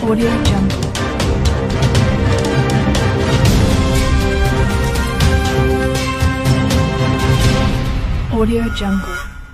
Audio Jungle. Audio Jungle.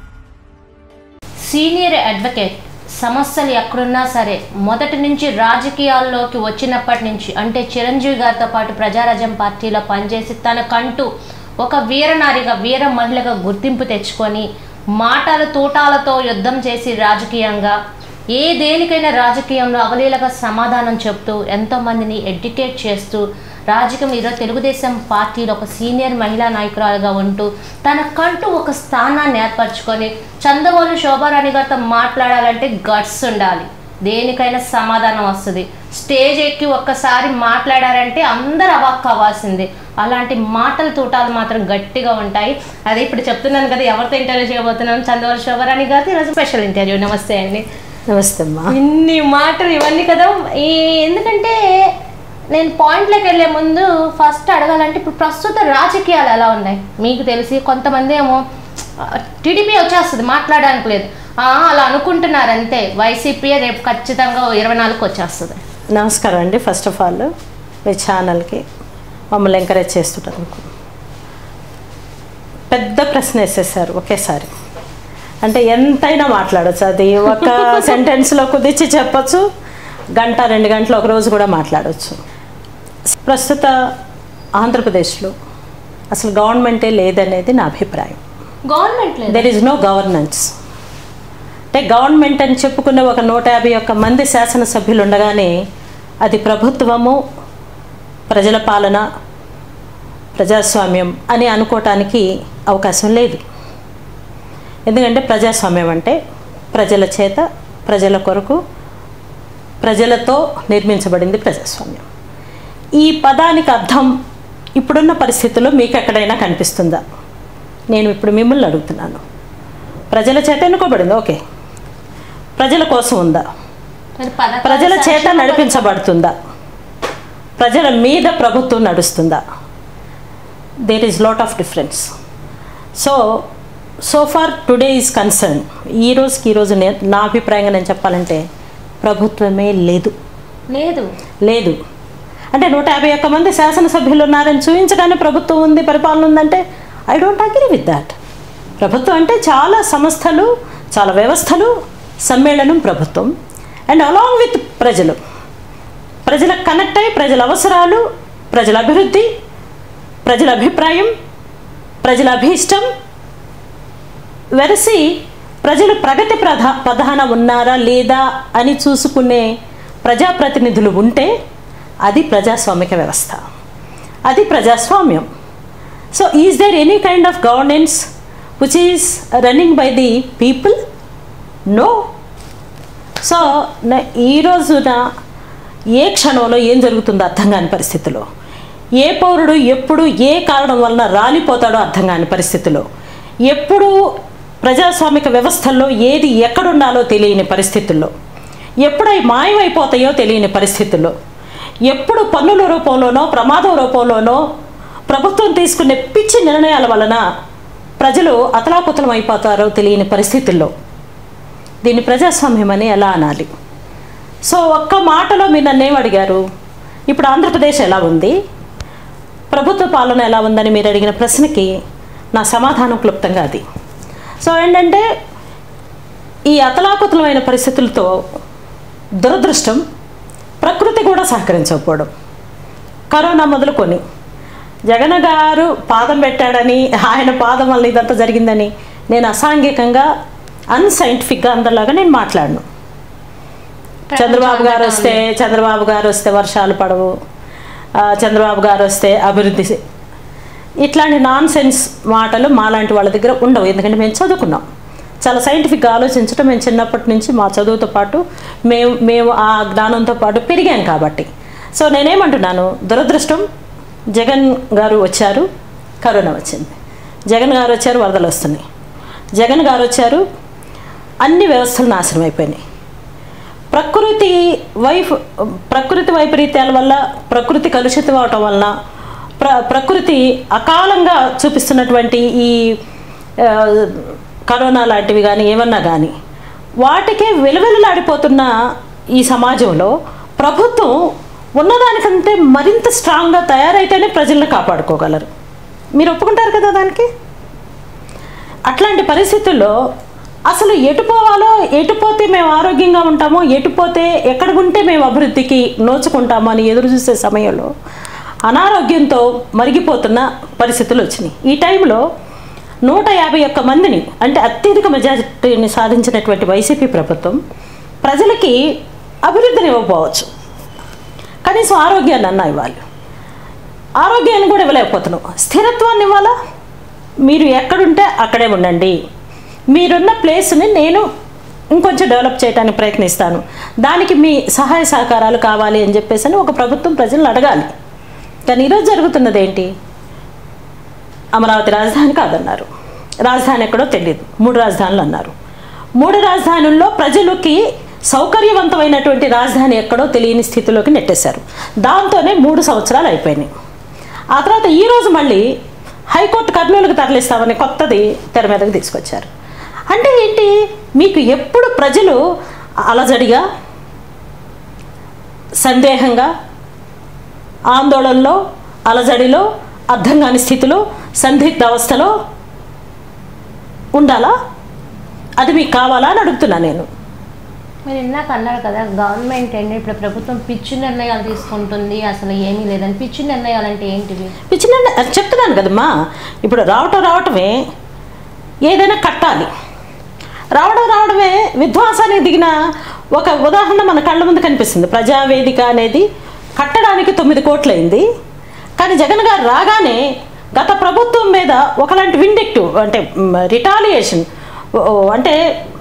Senior advocate సమస్యలు ఎక్కడున్నా సరే మొదటి నుంచి రాజకీయాల్లోకి వచ్చినప్పటి నుంచి అంటే చిరంజీవి గారితో పాటు ప్రజారాజ్యం పార్టీలో పనిచేసి తనకంటూ ఒక వీరనారిగా వీర మహిళగా గుర్తింపు తెచ్చుకొని మాటల తూటాలతో యుద్ధం చేసి రాజకీయంగా ఏ దేనికైనా రాజకీయంలో అవలీలగా సమాధానం చెప్తూ ఎంతోమందిని ఎడ్యుకేట్ చేస్తూ రాజకీయం ఈరోజు తెలుగుదేశం పార్టీలో ఒక సీనియర్ మహిళా నాయకురాలుగా ఉంటూ తనకంటూ ఒక స్థానాన్ని ఏర్పరచుకొని చంద్రబాబు శోభారాణి గారితో మాట్లాడాలంటే గట్స్ ఉండాలి దేనికైనా సమాధానం వస్తుంది స్టేజ్ ఎక్కి ఒక్కసారి మాట్లాడారంటే అందరు అవాక్ అవ్వాల్సిందే అలాంటి మాటల తూటాలు మాత్రం గట్టిగా ఉంటాయి అదే ఇప్పుడు చెప్తున్నాను కదా ఎవరితో ఇంటర్వ్యూ చేయబోతున్నాను చంద్రబాబు శోభారాణి గారితో ఈరోజు స్పెషల్ ఇంటర్వ్యూ నమస్తే అండి నమస్తే అమ్మా ఇన్ని మాటలు ఇవన్నీ కదా ఈ ఎందుకంటే నేను పాయింట్లోకి వెళ్ళే ముందు ఫస్ట్ అడగాలంటే ఇప్పుడు ప్రస్తుత రాజకీయాలు ఎలా ఉన్నాయి మీకు తెలిసి కొంతమంది ఏమో టీడీపీ వచ్చేస్తుంది మాట్లాడడానికి లేదు ఆ, అలా అనుకుంటున్నారు అంతే వైసీపీ రేపు ఖచ్చితంగా ఇరవై నాలుగుకి వచ్చేస్తుంది నమస్కారం అండి ఫస్ట్ ఆఫ్ ఆల్ మీ ఛానల్కి మమ్మల్ని ఎంకరేజ్ చేస్తుంటారు పెద్ద ప్రశ్న వేసేసారు ఒకేసారి అంటే ఎంతైనా మాట్లాడచ్చు అది ఒక సెంటెన్స్లో కుదిర్చి చెప్పచ్చు గంట రెండు గంటలు ఒక రోజు కూడా మాట్లాడవచ్చు ప్రస్తుత ఆంధ్రప్రదేశ్లో అసలు గవర్నమెంటే లేదనేది నా అభిప్రాయం గవర్నమెంట్ లేదు దెర్ ఈజ్ నో గవర్నెన్స్ అంటే గవర్నమెంట్ అని చెప్పుకున్న ఒక నూట యాభై ఒక్క మంది శాసనసభ్యులు ఉండగానే అది ప్రభుత్వము ప్రజల పాలన ప్రజాస్వామ్యం అని అనుకోవటానికి అవకాశం లేదు ఎందుకంటే ప్రజాస్వామ్యం అంటే ప్రజల చేత ప్రజల కొరకు ప్రజలతో నిర్మించబడింది ప్రజాస్వామ్యం ఈ పదానికి అర్థం ఇప్పుడున్న పరిస్థితుల్లో మీకు ఎక్కడైనా కనిపిస్తుందా నేను ఇప్పుడు మిమ్మల్ని అడుగుతున్నాను ప్రజల చేత ఎన్నుకోబడింది ఓకే ప్రజల కోసం ఉందా మరి పథకాలు, ప్రజల చేత సంక్షేమ నడిపించబడుతుందా ప్రజల మీద ప్రభుత్వం నడుస్తుందా there is lot of difference so so far today is concern ఈ రోజుకి ఈరోజు నే నా అభిప్రాయంగా నేను చెప్పాలంటే ప్రభుత్వమే లేదు లేదు లేదు అంటే నూట యాభై ఒక్క మంది శాసనసభ్యులు ఉన్నారని చూపించగానే ప్రభుత్వం ఉంది పరిపాలన ఉందంటే I don't agree with that ప్రభుత్వం అంటే చాలా సంస్థలు చాలా వ్యవస్థలు సమ్మేళనం ప్రభుత్వం అండ్ అలాంగ్ విత్ ప్రజలు ప్రజలకు కనెక్ట్ అయ్యి ప్రజల అవసరాలు ప్రజల అభివృద్ధి ప్రజల అభిప్రాయం ప్రజల అభీష్టం వెరసి ప్రజలు ప్రగతి ప్రధా ప్రధాన ఉన్నారా లేదా అని చూసుకునే ప్రజాప్రతినిధులు ఉంటే అది ప్రజాస్వామిక వ్యవస్థ అది ప్రజాస్వామ్యం so is there any kind of governance which is running by the people no so న- ఈ రోజున ఏ క్షణంలో ఏం జరుగుతుందో అర్థం కాని పరిస్థితిలో ఏ పౌరుడు ఎప్పుడు ఏ కారణం వలన రాలిపోతాడో అర్థం కాని పరిస్థితిలో ఎప్పుడు ప్రజాస్వామిక వ్యవస్థల్లో ఏది ఎక్కడుండాలో తెలియని పరిస్థితుల్లో ఎప్పుడు అవి మాయమైపోతాయో తెలియని పరిస్థితుల్లో ఎప్పుడు పన్నుల రూపంలోనో ప్రమాదం రూపంలోనో ప్రభుత్వం తీసుకునే పిచ్చి నిర్ణయాల వలన ప్రజలు అతలాకుతలం అయిపోతారో తెలియని పరిస్థితుల్లో దీన్ని ప్రజాస్వామ్యం అని ఎలా అనాలి సో ఒక్క మాటలో మీరు నన్ను ఏం అడిగారు ఇప్పుడు ఆంధ్రప్రదేశ్ ఎలా ఉంది ప్రభుత్వ పాలన ఎలా ఉందని మీరు అడిగిన ప్రశ్నకి నా సమాధానం క్లుప్తంగా అది సో ఏంటంటే ఈ అతలాకుతలమైన పరిస్థితులతో దురదృష్టం ప్రకృతి కూడా సహకరించకపోవడం కరోనా మొదలుకొని జగన్ గారు పాదం పెట్టాడని ఆయన పాదం వల్ల ఇదంతా జరిగిందని నేను అసాంఘికంగా అన్సైంటిఫిక్గా అందరిలాగా నేను మాట్లాడను చంద్రబాబు గారు వస్తే చంద్రబాబు గారు వస్తే వర్షాలు పడవు ఆ, చంద్రబాబు గారు వస్తే అభివృద్ధి సే- ఇట్లాంటి నాన్ సెన్స్ మాటలు మాలాంటి వాళ్ళ దగ్గర ఉండవు ఎందుకంటే మేము చదువుకున్నాం చాలా సైంటిఫిక్గా ఆలోచించడం మేము చిన్నప్పటి నుంచి మా చదువుతో పాటు మేము మేము ఆ జ్ఞానంతో పాటు పెరిగాం కాబట్టి సో నేనేమంటున్నాను దురదృష్టం జగన్ గారు వచ్చారు కరోనా వచ్చింది జగన్ గారు వచ్చారు వరదలు వస్తున్నాయి జగన్ గారు వచ్చారు అన్ని వ్యవస్థలు నాశనం అయిపోయినాయి ప్రకృతి వైఫ్ ప్రకృతి వైపరీత్యాల వల్ల ప్రకృతి కలుషితం అవటం వలన ప్ర ప్రకృతి అకాలంగా చూపిస్తున్నటువంటి ఈ ఆ, కరోనా లాంటివి కానీ ఏమన్నా కానీ వాటికే వెలువెలలాడిపోతున్న ఈ సమాజంలో ప్రభుత్వం ఉన్నదానికంటే మరింత స్ట్రాంగ్గా తయారైతేనే ప్రజలను కాపాడుకోగలరు మీరు ఒప్పుకుంటారు కదా దానికి అట్లాంటి పరిస్థితుల్లో అసలు ఎటు పోవాలో ఎటు పోతే మేము ఆరోగ్యంగా ఉంటామో ఎటు పోతే ఎక్కడ ఉంటే మేము అభివృద్ధికి నోచుకుంటామో అని ఎదురు చూసే సమయంలో అనారోగ్యంతో మరిగిపోతున్న పరిస్థితులు వచ్చినాయి ఈ టైంలో నూట యాభై ఒక్క మందిని అంటే అత్యధిక మెజారిటీని సాధించినటువంటి వైసీపీ ప్రభుత్వం ప్రజలకి అభివృద్ధిని ఇవ్వకపోవచ్చు కనీసం ఆరోగ్యాన్ని అన్నా ఇవ్వాలి ఆరోగ్యాన్ని కూడా ఇవ్వలేకపోతున్నాం స్థిరత్వాన్ని ఇవ్వాలా మీరు ఎక్కడుంటే అక్కడే ఉండండి మీరున్న ప్లేస్ని నేను ఇంకొంచెం డెవలప్ చేయడానికి ప్రయత్నిస్తాను దానికి మీ సహాయ సహకారాలు కావాలి అని చెప్పేసి అని ఒక ప్రభుత్వం ప్రజలను అడగాలి కానీ ఈరోజు జరుగుతున్నది ఏంటి అమరావతి రాజధాని కాదన్నారు రాజధాని ఎక్కడో తెలియదు మూడు రాజధానులు అన్నారు మూడు రాజధానుల్లో ప్రజలకి సౌకర్యవంతమైనటువంటి రాజధాని ఎక్కడో తెలియని స్థితిలోకి నెట్టేశారు దాంతోనే మూడు సంవత్సరాలు అయిపోయినాయి ఆ తర్వాత ఈరోజు మళ్ళీ హైకోర్టు కర్నూలుకు తరలిస్తామని కొత్తది తెర మీదకి తీసుకొచ్చారు అంటే ఏంటి మీకు ఎప్పుడు ప్రజలు అలజడిగా సందేహంగా ఆందోళనలో అలజడిలో అర్థం కాని స్థితిలో సందిగ్ధ అవస్థలో ఉండాలా అది మీకు కావాలా అని అడుగుతున్నా నేను మీరు ఇందాక అన్నారు కదా గవర్నమెంట్ ఏంటి ఇప్పుడు ప్రభుత్వం పిచ్చి నిర్ణయాలు తీసుకుంటుంది అసలు ఏమీ లేదని పిచ్చి నిర్ణయాలు అంటే ఏంటివి పిచ్చిన అది చెప్తున్నాను కదమ్మా ఇప్పుడు రావటం రావటమే ఏదైనా కట్టాలి రావడం రావడమే విధ్వంసానికి దిగిన ఒక ఉదాహరణ మన కళ్ళ ముందు కనిపిస్తుంది ప్రజావేదిక అనేది కట్టడానికి తొమ్మిది కోట్లయింది కానీ జగన్ గారు రాగానే గత ప్రభుత్వం మీద ఒకలాంటి విండిక్టివ్ అంటే రిటాలియేషన్ అంటే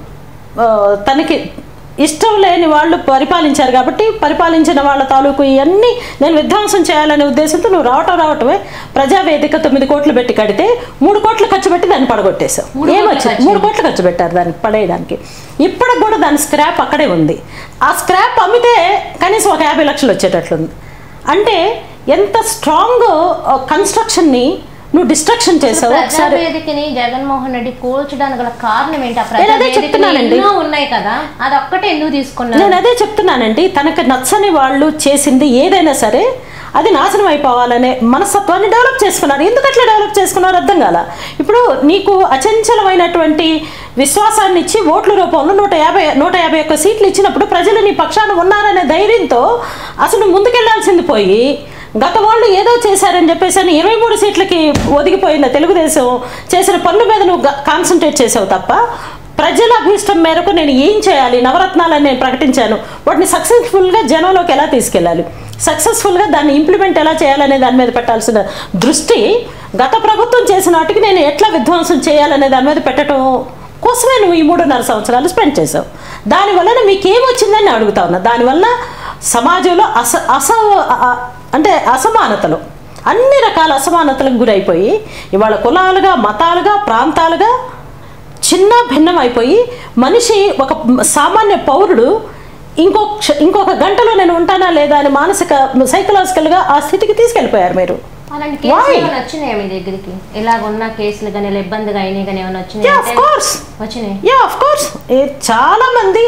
ఆ, తనకి ఇష్టం లేని వాళ్ళు పరిపాలించారు కాబట్టి పరిపాలించిన వాళ్ళ తాలూకు ఇవన్నీ నేను విధ్వంసం చేయాలనే ఉద్దేశంతో నువ్వు రావటం రావటమే ప్రజావేదిక తొమ్మిది కోట్లు పెట్టి కడితే మూడు కోట్లు ఖర్చు పెట్టి దాన్ని పడగొట్టేశావు మూడు కోట్లు ఏమొచ్చింది ఖర్చు మూడు కోట్లు ఖర్చు పెట్టారు దాన్ని పడేయడానికి ఇప్పటికి కూడా దాని స్క్రాప్ అక్కడే ఉంది ఆ స్క్రాప్ అమ్మితే కనీసం ఒక యాభై లక్షలు వచ్చేటట్లుంది అంటే ఎంత స్ట్రాంగ్ కన్స్ట్రక్షన్ని నువ్వు డిస్ట్రక్షన్ చేసావు ఒకసారి ప్రజావేదికని జగన్మోహన్ రెడ్డి కూల్చడానికి గల కారణం ఏంటి ఆ నేను అదే ప్రజావేదికలు చెప్తున్నానండి. ఎన్నో ఉన్నాయి కదా అది ఒక్కటే ఎందుకు తీసుకున్నారు నేను అదే చెప్తున్నానండి తనకు నచ్చని వాళ్ళు చేసింది ఏదైనా సరే అది నాశనం అయిపోవాలనే మనస్తత్వాన్ని డెవలప్ చేసుకున్నారు ఎందుకు అట్లా డెవలప్ చేసుకున్నారు అర్థం కాల ఇప్పుడు నీకు అచంచలమైనటువంటి విశ్వాసాన్ని ఇచ్చి ఓట్ల రూపంలో నూట యాభై నూట యాభై ఒక్క సీట్లు ఇచ్చినప్పుడు ప్రజలు నీ పక్షాన ఉన్నారనే ధైర్యంతో అసలు ముందుకెళ్లాల్సింది పోయి గత వాళ్ళు ఏదో చేశారని చెప్పేసి అని ఇరవై మూడు సీట్లకి ఒదిగిపోయిన తెలుగుదేశం చేసిన పనుల మీద నువ్వు కాన్సన్ట్రేట్ చేసావు తప్ప ప్రజల అభీష్టం మేరకు నేను ఏం చేయాలి నవరత్నాలని నేను ప్రకటించాను వాటిని సక్సెస్ఫుల్గా జనంలోకి ఎలా తీసుకెళ్ళాలి సక్సెస్ఫుల్గా దాన్ని ఇంప్లిమెంట్ ఎలా చేయాలనే దాని మీద పెట్టాల్సిన దృష్టి గత ప్రభుత్వం చేసిన వాటికి నేను ఎట్లా విధ్వంసం చేయాలనే దాని మీద పెట్టడం కోసమే నువ్వు ఈ మూడున్నర సంవత్సరాలు స్పెండ్ చేసావు దానివల్ల మీకేమొచ్చిందని నేను అడుగుతా ఉన్నా దానివల్ల సమాజంలో అస అస అ- అంటే అసమానతలు అన్ని రకాల అసమానతలకు గురైపోయి ఇవాళ కులాలుగా మతాలుగా ప్రాంతాలుగా చిన్న భిన్నం అయిపోయి మనిషి ఒక సామాన్య పౌరుడు ఇంకొక క్ష- ఇంకొక గంటలో నేను ఉంటానా లేదా అని మానసిక సైకలాజికల్గా ఆ స్థితికి తీసుకెళ్ళిపోయారు మీరు అలాంటి కేసులు Why? ఏమైనా వచ్చినాయా మీ దగ్గరికి ఇలాగ ఉన్న కేసులు కానీ ఇలా ఇబ్బందిగా అయినాయి కానీ ఏమైనా వచ్చినాయి Yeah, of course. వచ్చినాయి యా ఆఫ్ కోర్స్ చాలా మంది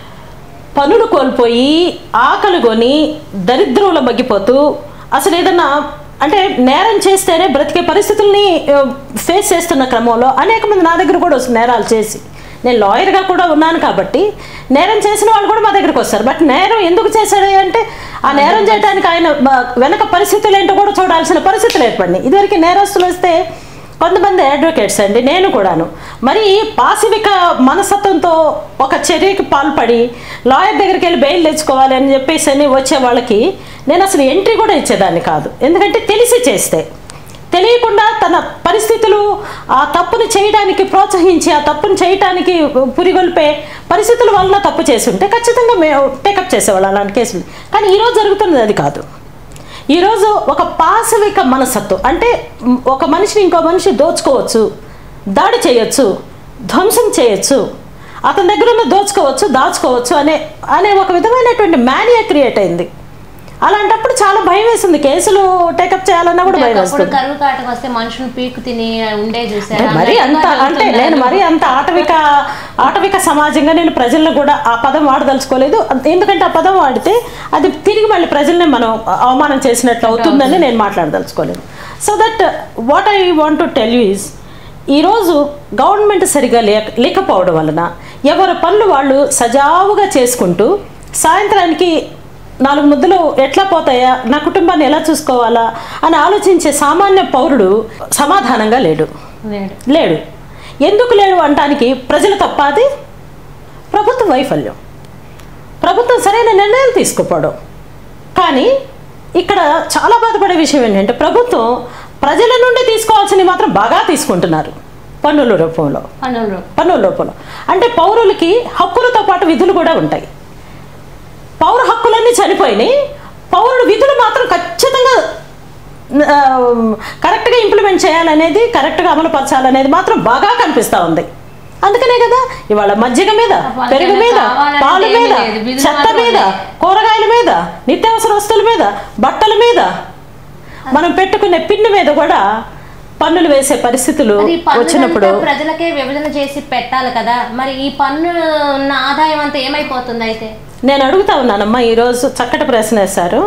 పనులు కోల్పోయి ఆకలి కొని దరిద్రంలో మగ్గిపోతూ అసలు ఏదన్నా అంటే నేరం చేస్తేనే బ్రతికే పరిస్థితుల్ని ఫేస్ చేస్తున్న క్రమంలో అనేక మంది నా దగ్గర కూడా వస్తుంది నేరాలు చేసి నేను లాయర్గా కూడా ఉన్నాను కాబట్టి నేరం చేసిన వాళ్ళు కూడా మా దగ్గరికి వస్తారు బట్ నేరం ఎందుకు చేశాడు అంటే ఆ నేరం చేయడానికి ఆయన బ- వెనక పరిస్థితులు ఏంటో కూడా చూడాల్సిన పరిస్థితులు ఏర్పడినాయి ఇదివరకు నేరస్తులు వస్తే కొంతమంది అడ్వకేట్స్ అండి నేను కూడాను మరి పాశవిక మనస్తత్వంతో ఒక చర్యకి పాల్పడి లాయర్ దగ్గరికి వెళ్ళి బెయిల్ తెచ్చుకోవాలి అని చెప్పేసి అని వచ్చే వాళ్ళకి నేను అసలు ఎంట్రీ కూడా ఇచ్చేదాన్ని కాదు ఎందుకంటే తెలిసి చేస్తే తెలియకుండా తన పరిస్థితులు ఆ తప్పుని చేయడానికి ప్రోత్సహించి ఆ తప్పుని చేయడానికి పురిగొల్పే పరిస్థితుల వలన తప్పు చేసి ఉంటే ఖచ్చితంగా మేము టేకప్ చేసేవాళ్ళు అలాంటి కేసులు కానీ ఈరోజు జరుగుతున్నది అది కాదు ఈరోజు ఒక పాశవిక మనసత్వం అంటే మ్, ఒక మనిషిని ఇంకో మనిషి దోచుకోవచ్చు దాడి చేయొచ్చు ధ్వంసం చేయొచ్చు అతని దగ్గర ఉన్న దోచుకోవచ్చు దాచుకోవచ్చు అనే అనే ఒక విధమైనటువంటి మేనియా క్రియేట్ అయింది అలాంటప్పుడు చాలా భయం వేస్తుంది కేసులు టేకప్ చేయాలన్నా కూడా భయం ఒకప్పుడు వేస్తుంది కరువు కాటకు వస్తే మనుషులు పీకు తిని ఉండే అంటే చూసారు మరి అంత అంటే నేను మరి అంత ఆటవిక ఆటవిక సమాజంగా నేను ప్రజలను కూడా ఆ పదం వాడదలుచుకోలేదు ఎందుకంటే ఆ పదం వాడితే అది తిరిగి మళ్ళీ ప్రజల్ని మనం అవమానం చేసినట్లు అవుతుందని నేను మాట్లాడదలుచుకోలేదు so that what I want to tell you is ఈరోజు గవర్నమెంట్ సరిగా లేక లేకపోవడం వలన ఎవరి పనులు వాళ్ళు సజావుగా చేసుకుంటూ సాయంత్రానికి నాలుగు ముద్దలు ఎట్లా పోతాయా నా కుటుంబాన్ని ఎలా చూసుకోవాలా అని ఆలోచించే సామాన్య పౌరుడు సమాధానంగా లేడు లేడు లేడు ఎందుకు లేడు అనటానికి ప్రజలు తప్పాది ప్రభుత్వ వైఫల్యం ప్రభుత్వం సరైన నిర్ణయాలు తీసుకోపోవడం కానీ ఇక్కడ చాలా బాధపడే విషయం ఏంటంటే ప్రభుత్వం ప్రజల నుండి తీసుకోవాల్సినవి మాత్రం బాగా తీసుకుంటున్నారు పన్నుల రూపంలో పనులు పన్నుల రూపంలో అంటే పౌరులకి హక్కులతో పాటు విధులు కూడా ఉంటాయి పౌర హక్కులన్నీ చనిపోయినాయి పౌరుడు విధులు మాత్రం ఖచ్చితంగా ఆ, కరెక్ట్గా ఇంప్లిమెంట్ చేయాలనేది కరెక్ట్గా అమలు పరచాలనేది మాత్రం బాగా కనిపిస్తూ ఉంది అందుకనే కదా ఇవాళ మజ్జిగ మీద వాళ్ళకి పెరుగు మీద కావాలంటే పాలు ఏమీ మీద లేదు, విధులు చెత్త మాత్రం మీద ఉన్నాయి. కూరగాయల మీద నిత్యావసర వస్తువుల మీద బట్టల మీద మనం పెట్టుకునే పిన్ను మీద కూడా పన్నులు వేసే పరిస్థితులు అది వచ్చినప్పుడు పన్నులంతా ప్రజలకే విభజన చేసి పెట్టాలి కదా మరి ఈ పన్ను ఉన్న ఆదాయం అంతా ఏమైపోతుంది అయితే నేను అడుగుతా ఉన్నానమ్మా ఈరోజు చక్కటి ప్రశ్న వేశారు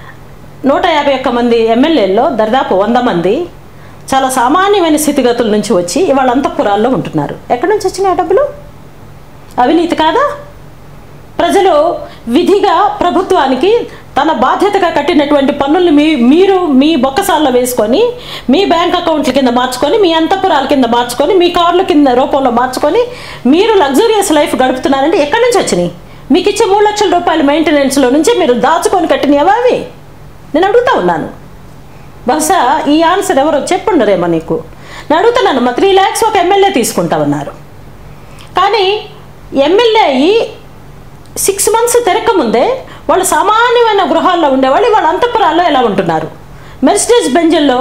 నూట యాభై ఒక్క మంది ఎమ్మెల్యేల్లో దరిదాపు వంద మంది చాలా సామాన్యమైన స్థితిగతుల నుంచి వచ్చి ఇవాళ అంతఃపురాల్లో ఉంటున్నారు ఎక్కడి నుంచి వచ్చినాయి ఆ డబ్బులు అవినీతి కాదా ప్రజలు విధిగా ప్రభుత్వానికి తన బాధ్యతగా కట్టినటువంటి పన్నుల్ని మీ మీరు మీ బొక్కసాల్లో వేసుకొని మీ బ్యాంక్ అకౌంట్ల కింద మార్చుకొని మీ అంతఃపురాల కింద మార్చుకొని మీ కార్ల కింద రూపంలో మార్చుకొని మీరు లగ్జూరియస్ లైఫ్ గడుపుతున్నారంటే ఎక్కడి నుంచి వచ్చినాయి మీకు ఇచ్చే మూడు లక్షల రూపాయల మెయింటెనెన్స్లో నుంచి మీరు దాచుకొని కట్టినవా అవి నేను అడుగుతా ఉన్నాను బహుశా ఈ ఆన్సర్ ఎవరో చెప్పుండరేమో నీకు నేను అడుగుతున్నాను మా త్రీ ల్యాక్స్ ఒక ఎమ్మెల్యే తీసుకుంటా ఉన్నారు కానీ ఎమ్మెల్యే అయ్యి సిక్స్ మంత్స్ తిరగకముందే వాళ్ళు సామాన్యమైన గృహాల్లో ఉండేవాళ్ళు వాళ్ళ అంతఃపురాల్లో ఎలా ఉంటున్నారు మెర్సిడెస్ బెంజల్లో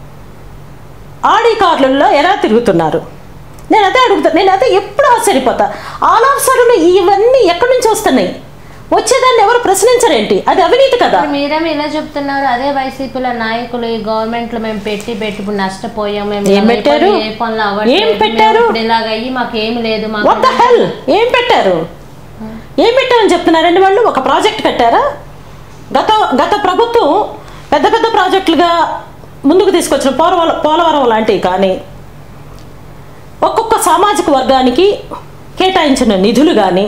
ఆడి కార్లలో ఎలా తిరుగుతున్నారు నేను అదే అడుగుతా నేను అదే ఎప్పుడు ఆశ్చర్యపోతా ఆల్ ఆఫ్ సడన్ ఇవన్నీ ఎక్కడి నుంచి వస్తున్నాయి వచ్చేదాన్ని ఎవరు ప్రశ్నించరేంటి అది అవినీతి కదా మరి మీరేమో ఇలా చెప్తున్నారు అదే వైసీపీల నాయకులు ఈ గవర్నమెంట్ లో మేము పెట్టి పెట్టి ఇప్పుడు నష్టపోయాం మేము ఏం ఇలా పెట్టారు? పనులు ఏ పనులు అవ్వట్లేదు, ఏం మేము పెట్టారు? ఇప్పుడు ఇలాగ అయ్యి మాకు ఏమి లేదు మాకు వాట్ ద హెల్ ఏం పెట్టారు ఏం పెట్టారని చెప్తున్నారండి వాళ్ళు ఒక ప్రాజెక్ట్ కట్టారా గత గత ప్రభుత్వం పెద్ద పెద్ద ప్రాజెక్టులుగా ముందుకు తీసుకొచ్చిన పోలవరం పోలవరం లాంటివి కానీ ఒక్కొక్క సామాజిక వర్గానికి కేటాయించిన నిధులు కానీ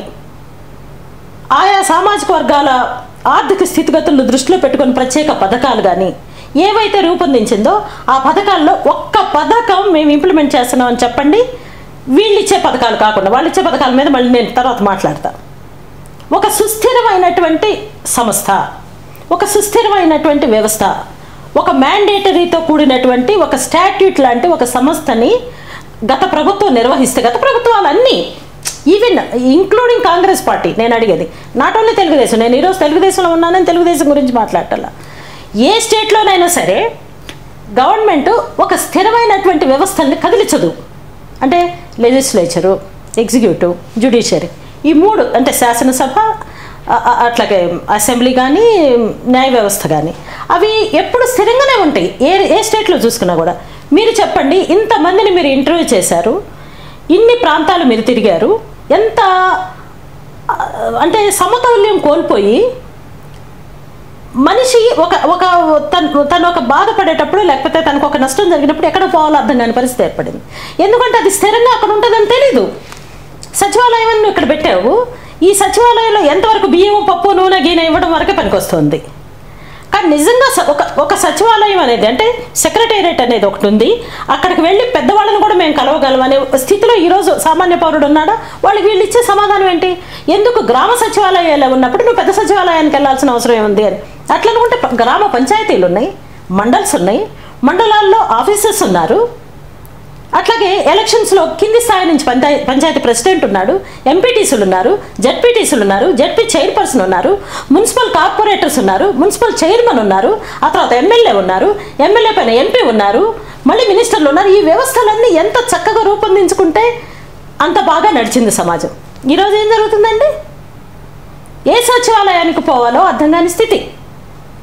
ఆయా సామాజిక వర్గాల ఆర్థిక స్థితిగతులను దృష్టిలో పెట్టుకుని ప్రత్యేక పథకాలు కానీ ఏవైతే రూపొందించిందో ఆ పథకాల్లో ఒక్క పథకం మేము ఇంప్లిమెంట్ చేస్తున్నామని చెప్పండి వీళ్ళు ఇచ్చే పథకాలు కాకుండా వాళ్ళు ఇచ్చే పథకాల మీద మళ్ళీ నేను తర్వాత మాట్లాడతాను ఒక సుస్థిరమైనటువంటి సంస్థ ఒక సుస్థిరమైనటువంటి వ్యవస్థ ఒక మ్యాండేటరీతో కూడినటువంటి ఒక స్టాట్యూట్ లాంటి ఒక సంస్థని గత ప్రభుత్వం నిర్వహిస్తే గత ప్రభుత్వాలన్నీ ఈవెన్ ఇంక్లూడింగ్ కాంగ్రెస్ పార్టీ నేను అడిగేది నాట్ ఓన్లీ తెలుగుదేశం నేను ఈరోజు తెలుగుదేశంలో ఉన్నానని తెలుగుదేశం గురించి మాట్లాడాల ఏ స్టేట్లోనైనా సరే గవర్నమెంట్ ఒక స్థిరమైనటువంటి వ్యవస్థల్ని కదిలించదు అంటే లెజిస్లేచరు ఎగ్జిక్యూటివ్ జ్యుడిషియరీ ఈ మూడు అంటే శాసనసభ అ- అ- అట్లాగే అసెంబ్లీ కానీ న్యాయ వ్యవస్థ కానీ అవి ఎప్పుడు స్థిరంగానే ఉంటాయి ఏ ఏ స్టేట్లో చూసుకున్నా కూడా మీరు చెప్పండి ఇంతమందిని మీరు ఇంటర్వ్యూ చేశారు ఇన్ని ప్రాంతాలు మీరు తిరిగారు ఎంత ఆ, అంటే సమతౌల్యం కోల్పోయి మనిషి ఒక ఒక తను తను ఒక బాధపడేటప్పుడు లేకపోతే తనకు ఒక నష్టం జరిగినప్పుడు ఎక్కడ పోవాలో అర్థం కాని పరిస్థితి ఏర్పడింది ఎందుకంటే అది స్థిరంగా అక్కడ ఉంటుందని తెలీదు సచివాలయం అని నువ్వు ఇక్కడ పెట్టావు ఈ సచివాలయంలో ఎంతవరకు బియ్యం పప్పు నూనె గీనె ఇవ్వడం వరకే పనికొస్తుంది కానీ నిజంగా స- ఒక ఒక సచివాలయం అనేది అంటే సెక్రటేరియట్ అనేది ఒకటి ఉంది అక్కడికి వెళ్ళి పెద్దవాళ్ళని కూడా మేము కలవగలం అనే స్థితిలో ఈరోజు సామాన్య పౌరుడు ఉన్నాడా వాళ్ళకి వీళ్ళు ఇచ్చే సమాధానం ఏంటి ఎందుకు గ్రామ సచివాలయాలు ఉన్నప్పుడు నువ్వు పెద్ద సచివాలయానికి వెళ్ళాల్సిన అవసరం ఏముంది అని అట్లా అనుకుంటే ప- గ్రామ పంచాయతీలు ఉన్నాయి మండల్స్ ఉన్నాయి మండలాల్లో ఆఫీసర్స్ ఉన్నారు అట్లాగే ఎలక్షన్స్లో కింది స్థాయి నుంచి పంచాయతీ పంచాయతీ ప్రెసిడెంట్ ఉన్నాడు ఎంపీటీసీలు ఉన్నారు జడ్పీటీసీలు ఉన్నారు జడ్పీ చైర్పర్సన్ ఉన్నారు మున్సిపల్ కార్పొరేటర్స్ ఉన్నారు మున్సిపల్ చైర్మన్ ఉన్నారు ఆ తర్వాత ఎమ్మెల్యే ఉన్నారు ఎమ్మెల్యే పైన ఎంపీ ఉన్నారు మళ్ళీ మినిస్టర్లు ఉన్నారు ఈ వ్యవస్థలన్నీ ఎంత చక్కగా రూపొందించుకుంటే అంత బాగా నడిచింది సమాజం ఈరోజు ఏం జరుగుతుందండి ఏ సచివాలయానికి పోవాలో అర్థం కాని స్థితి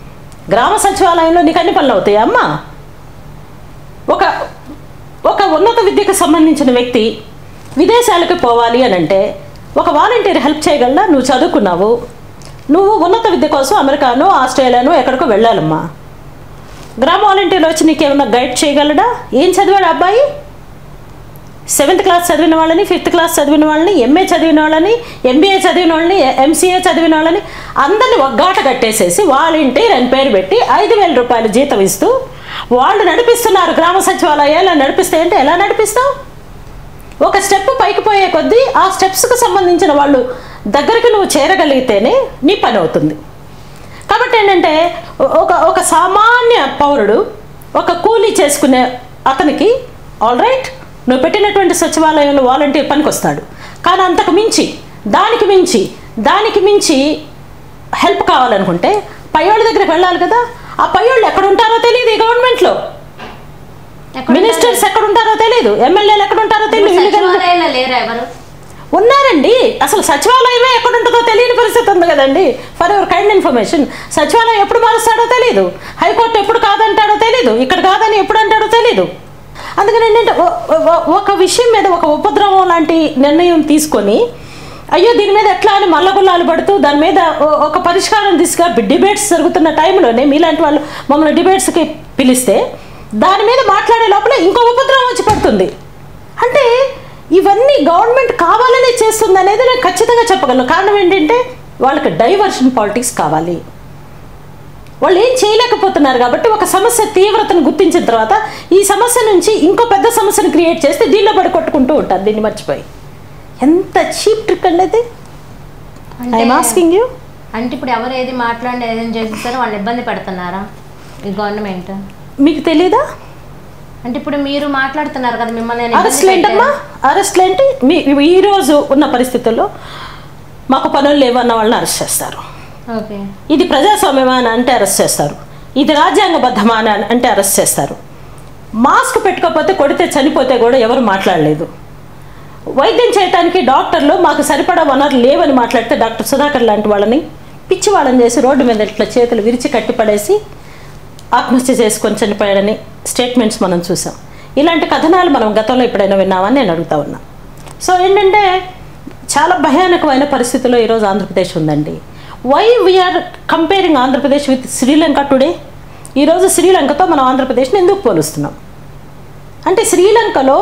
గ్రామ సచివాలయంలో నీకు అన్ని పనులు అవుతాయా అమ్మా ఒక ఒక ఉన్నత విద్యకు సంబంధించిన వ్యక్తి విదేశాలకు పోవాలి అని అంటే ఒక వాలంటీర్ హెల్ప్ చేయగలరా నువ్వు చదువుకున్నావు నువ్వు ఉన్నత విద్య కోసం అమెరికాను ఆస్ట్రేలియాను ఎక్కడికో వెళ్ళాలమ్మా గ్రామ వాలంటీర్లు వచ్చి నీకేమన్నా గైడ్ చేయగలడా ఏం చదివాడు ఆ అబ్బాయి సెవెంత్ క్లాస్ చదివిన వాళ్ళని ఫిఫ్త్ క్లాస్ చదివిన వాళ్ళని ఎంఏ చదివిన వాళ్ళని ఎంబీఏ చదివిన వాళ్ళని ఎంసీఏ చదివిన వాళ్ళని అందరిని ఒగ్గాట కట్టేసేసి వాలంటీర్ అని పేరు పెట్టి ఐదు వేల రూపాయలు జీతం ఇస్తూ వాళ్ళు నడిపిస్తున్నారు గ్రామ సచివాలయాలు నడిపిస్తే అంటే ఎలా నడిపిస్తావు ఒక స్టెప్ పైకి పోయే కొద్దీ ఆ స్టెప్స్కి సంబంధించిన వాళ్ళు దగ్గరికి నువ్వు చేరగలిగితేనే నీ పని అవుతుంది కాబట్టి ఏంటంటే ఒక ఒక సామాన్య పౌరుడు ఒక కూలీ చేసుకునే అతనికి ఆల్ రైట్ నువ్వు పెట్టినటువంటి సచివాలయంలో వాలంటీర్ పనికి వస్తాడు కానీ అంతకు మించి దానికి మించి దానికి మించి హెల్ప్ కావాలనుకుంటే పయ్యోళ్ళ దగ్గరికి వెళ్ళాలి కదా ఆ పయ్యోళ్ళు ఎక్కడ ఉంటారో తెలియదు ఈ గవర్నమెంట్లో ఎక్కడ మినిస్టర్స్ ఎక్కడ ఉంటారో తెలియదు ఎమ్మెల్యేలు ఎక్కడ ఉంటారో ఉంటారు? తెలియదు వీళ్ళు కనుక- సచివాలయాల్లో లేరా ఎవరు ఉన్నారండి అసలు సచివాలయమే ఎక్కడ ఉంటుందో తెలియని పరిస్థితి ఉంది కదండి ఫర్ ఎవర్ కైండ్ ఇన్ఫర్మేషన్ సచివాలయం ఎప్పుడు మారుస్తాడో తెలియదు హైకోర్టు ఎప్పుడు కాదంటాడో తెలియదు ఇక్కడ కాదని ఎప్పుడు అంటాడో తెలియదు అందుకని ఏంటంటే ఒ- ఒ- ఒక విషయం మీద ఒక ఉపద్రవం లాంటి నిర్ణయం తీసుకొని అయ్యో దీని మీద ఎట్లా అని మల్లగుల్లాలు పడుతూ దాని మీద ఒ- ఒక పరిష్కారం దిశగా డిబేట్స్ జరుగుతున్న టైంలోనే మీలాంటి వాళ్ళు మమ్మల్ని డిబేట్స్కి పిలిస్తే దాని మీద మాట్లాడే లోపల ఇంకో ఉపద్రవం వచ్చి పడుతుంది అంటే ఇవన్నీ గవర్నమెంట్ కావాలనే చేస్తుంది అనేది నేను ఖచ్చితంగా చెప్పగలను కారణం ఏంటంటే వాళ్ళకి డైవర్షన్ పాలిటిక్స్ కావాలి వాళ్ళు ఏం చేయలేకపోతున్నారు కాబట్టి ఒక సమస్య తీవ్రతను గుర్తించిన తర్వాత ఈ సమస్య నుంచి ఇంకో పెద్ద సమస్యను క్రియేట్ చేస్తే దీనిలో పడి కొట్టుకుంటూ ఉంటారు దీన్ని మర్చిపోయి ఎంత చీప్ ట్రిక్ అండి అది ఐఎమ్ ఆస్కింగ్ యూ అంటే ఇప్పుడు ఎవరు ఏది మాట్లాడిన ఏదైనా చేసేస్తారో వాళ్ళు ఇబ్బంది పెడుతున్నారా ఈ గవర్నమెంట్ మీకు తెలీదా అంటే ఇప్పుడు మీరు మాట్లాడుతున్నారు కదా మిమ్మల్ని నేను ఇబ్బంది అరెస్ట్లు ఏంటమ్మా పెట్టాను. అరెస్ట్లు ఏంటి మీ ఈ రోజు ఉన్న పరిస్థితుల్లో మాకు పనులు లేవన్న వాళ్ళని అరెస్ట్ చేస్తారు ఓకే ఇది ప్రజాస్వామ్యమా అని అంటే అరెస్ట్ చేస్తారు ఇది రాజ్యాంగబద్ధమా అని అంటే అరెస్ట్ చేస్తారు మాస్క్ పెట్టుకోకపోతే కొడితే చనిపోతే కూడా ఎవరు మాట్లాడలేదు వైద్యం చేయడానికి డాక్టర్లు మాకు సరిపడా వనరులు లేవని మాట్లాడితే డాక్టర్ సుధాకర్ లాంటి వాళ్ళని పిచ్చి వాళ్ళని చేసి రోడ్డు మీద ఇట్లా చేతులు విరిచి కట్టిపడేసి ఆత్మహత్య చేసుకొని చనిపోయాడని స్టేట్మెంట్స్ మనం చూసాం ఇలాంటి కథనాలు మనం గతంలో ఎప్పుడైనా విన్నామని నేను అడుగుతా ఉన్నా సో ఏంటంటే చాలా భయానకమైన పరిస్థితిలో ఈరోజు ఆంధ్రప్రదేశ్ ఉందండి why we are comparing Andhra Pradesh with Sri Lanka today ఈరోజు శ్రీలంకతో మనం ఆంధ్రప్రదేశ్ని ఎందుకు పోలుస్తున్నాం అంటే శ్రీలంకలో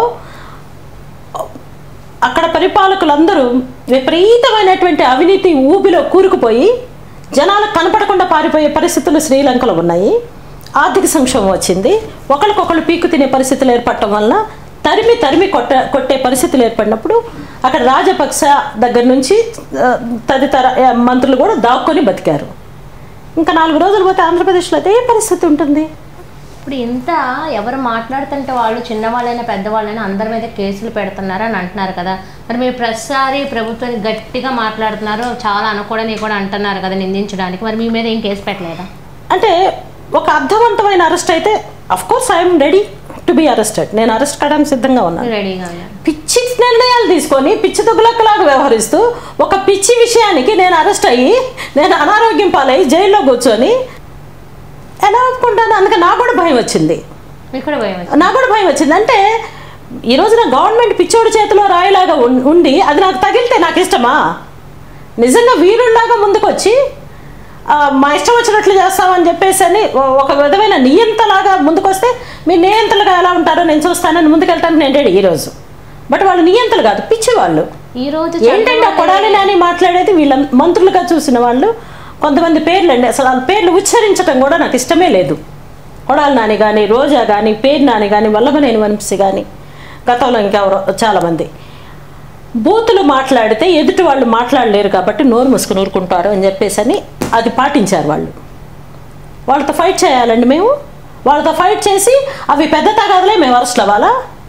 అక్కడ పరిపాలకులందరూ విపరీతమైనటువంటి అవినీతి ఊబిలో కూరుకుపోయి జనాలకు కనపడకుండా పారిపోయే పరిస్థితులు శ్రీలంకలో ఉన్నాయి ఆర్థిక సంక్షోభం వచ్చింది ఒకరికొకరు పీకు తినే పరిస్థితులు ఏర్పడటం వలన తరిమి తరిమి కొట్ట కొట్టే పరిస్థితులు ఏర్పడినప్పుడు అక్కడ రాజపక్స దగ్గర నుంచి ఆ, తదితర ఆ, మంత్రులు కూడా దాక్కొని బతికారు ఇంకా నాలుగు రోజులు పోతే ఆంధ్రప్రదేశ్లో అదే పరిస్థితి ఉంటుంది ఇప్పుడు ఇంత ఎవరు మాట్లాడుతుంటే వాళ్ళు చిన్నవాళ్ళైనా పెద్దవాళ్ళైనా అందరి మీద కేసులు పెడుతున్నారు అని అంటున్నారు కదా మరి మీరు ప్రతిసారి ప్రభుత్వాన్ని గట్టిగా మాట్లాడుతున్నారు చాలా అనకూడని కూడా అంటున్నారు కదా నిందించడానికి మరి మీ మీద ఏం కేసు పెట్టలేదా అంటే ఒక అర్థవంతమైన అరెస్ట్ అయితే of course I'm ready to be arrested నేను అరెస్ట్ కావడానికి సిద్ధంగా ఉన్నాను రెడీగా ఉన్నారు పిచ్చి నిర్ణయాలు తీసుకొని పిచ్చి దుగ్గులక్కలాగా వ్యవహరిస్తూ ఒక పిచ్చి విషయానికి నేను అరెస్ట్ అయ్యి నేను అనారోగ్యం పాలై జైల్లో కూర్చొని ఎలా ఒప్పుకుంటాను అందుకే నాకు కూడా భయం వచ్చింది మీకు కూడా భయం వచ్చింది. నాకు కూడా భయం వచ్చింది అంటే ఈ రోజున గవర్నమెంట్ పిచ్చోడి చేతిలో రాయిలాగా ఉం- ఉండి అది నాకు తగిలితే నాకు ఇష్టమా నిజంగా వీరుల్లాగా ముందుకొచ్చి ఆ, మా ఇష్టం వచ్చినట్లు చేస్తామని చెప్పేసి అని ఓ- ఒక విధమైన నియంతలాగా ముందుకొస్తే మీరు నియంతలుగా ఎలా ఉంటారో నేను చూస్తానని ముందుకెళ్ళటానికి నేను రెడీ ఈరోజు బట్ వాళ్ళు నియంతలు కాదు పిచ్చి వాళ్ళు ఈ రోజు ఏంటంటే ఆ చంద్రబాబు కొడాలి నాని మాట్లాడేది వీళ్ళ మంత్రులుగా చూసిన వాళ్ళు కొంతమంది పేర్లు అండి అసలు వాళ్ళ పేర్లు ఉచ్చరించడం కూడా నాకు ఇష్టమే లేదు కొడాలి నాని కానీ రోజా కానీ పేరు నాని కానీ వల్లభనేని వంశీ కానీ గతంలో ఇంకెవరో చాలామంది బూతులు మాట్లాడితే ఎదుటి వాళ్ళు మాట్లాడలేరు కాబట్టి నోరు మూసుకుని ఊరుకుంటారు అని చెప్పేసి అని అది పాటించారు వాళ్ళు వాళ్ళతో ఫైట్ చేయాలండి మేము వాళ్ళతో ఫైట్ చేసి అవి పెద్ద తగాదులే మేము అరెస్ట్ అవ్వాలా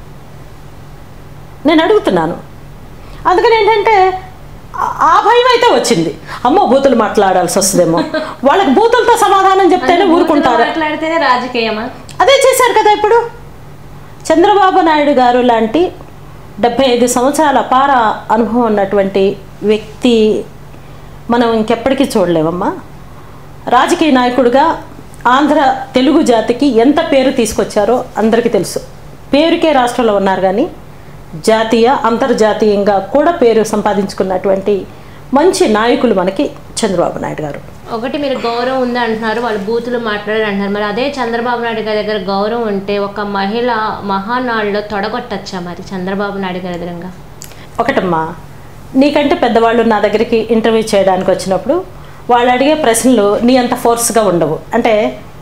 నేను అడుగుతున్నాను అందుకని ఏంటంటే ఆ- ఆ భయం అయితే వచ్చింది అమ్మో బూతులు మాట్లాడాల్సి వస్తుందేమో వాళ్ళకి బూతులతో సమాధానం చెప్తేనే ఊరుకుంటారు మాట్లాడితేనే రాజకీయమా అదే చేశారు కదా ఇప్పుడు చంద్రబాబు నాయుడు గారు లాంటి డెబ్బై ఐదు సంవత్సరాల అపార అనుభవం ఉన్నటువంటి వ్యక్తి మనం ఇంకెప్పటికీ చూడలేమమ్మా రాజకీయ నాయకుడిగా ఆంధ్ర తెలుగు జాతికి ఎంత పేరు తీసుకొచ్చారో అందరికీ తెలుసు పేరుకే రాష్ట్రంలో ఉన్నారు కానీ జాతీయ అంతర్జాతీయంగా కూడా పేరు సంపాదించుకున్నటువంటి మంచి నాయకులు మనకి చంద్రబాబు నాయుడు గారు ఒకటి మీరు గౌరవం ఉంది అంటున్నారు వాళ్ళు బూతులు మాట్లాడారు అంటున్నారు మరి అదే చంద్రబాబు నాయుడు గారి దగ్గర గౌరవం ఉంటే ఒక మహిళ మహానాడులో తొడగొట్టచ్చా మరి చంద్రబాబు నాయుడు గారి ఎదురుగా ఒకటమ్మా నీకంటే పెద్దవాళ్ళు నా దగ్గరికి ఇంటర్వ్యూ చేయడానికి వచ్చినప్పుడు వాళ్ళు అడిగే ప్రశ్నలు నీ అంత ఫోర్స్గా ఉండవు అంటే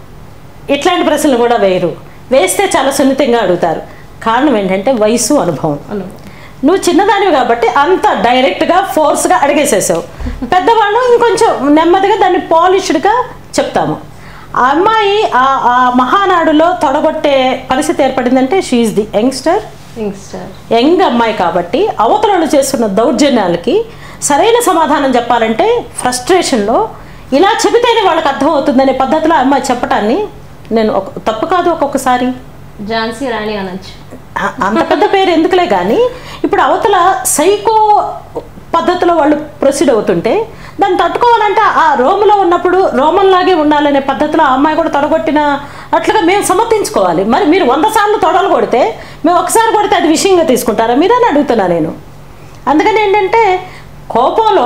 ఇట్లాంటి ప్రశ్నలు కూడా వేయరు వేస్తే చాలా సున్నితంగా అడుగుతారు కారణం ఏంటంటే వయసు అనుభవం నువ్వు చిన్నదానివి కాబట్టి అంత డైరెక్ట్గా ఫోర్స్గా అడిగేసేసావు పెద్దవాళ్ళు ఇంకొంచెం నెమ్మదిగా దాన్ని పాలిష్డ్గా చెప్తాము ఆ అమ్మాయి ఆ ఆ మహానాడులో తొడగొట్టే పరిస్థితి ఏర్పడిందంటే she the youngster youngster young అమ్మాయి కాబట్టి అవతలలో చేస్తున్న దౌర్జన్యాలకి సరైన సమాధానం చెప్పాలంటే ఫ్రస్ట్రేషన్లో ఇలా చెబితేనే వాళ్ళకి అర్థమవుతుందనే పద్ధతిలో ఆ అమ్మాయి చెప్పటాన్ని నేను ఒక తప్పు కాదు ఒక్కొక్కసారి ఝాన్సీ రాణి అనొచ్చు ఆ- అంత పెద్ద పేరు ఎందుకులే కానీ ఇప్పుడు అవతల సైకో పద్ధతిలో వాళ్ళు ప్రొసీడ్ అవుతుంటే దాన్ని తట్టుకోవాలంటే ఆ రోమ్లో ఉన్నప్పుడు రోమన్లాగే ఉండాలనే పద్ధతిలో ఆ అమ్మాయి కూడా తొడగొట్టిన అట్లుగా మేము సమర్థించుకోవాలి మరి మీరు వంద సార్లు తొడలు కొడితే మేము ఒకసారి కొడితే అది విషయంగా తీసుకుంటారా మీరని అడుగుతున్నా నేను అందుకని ఏంటంటే కోపంలో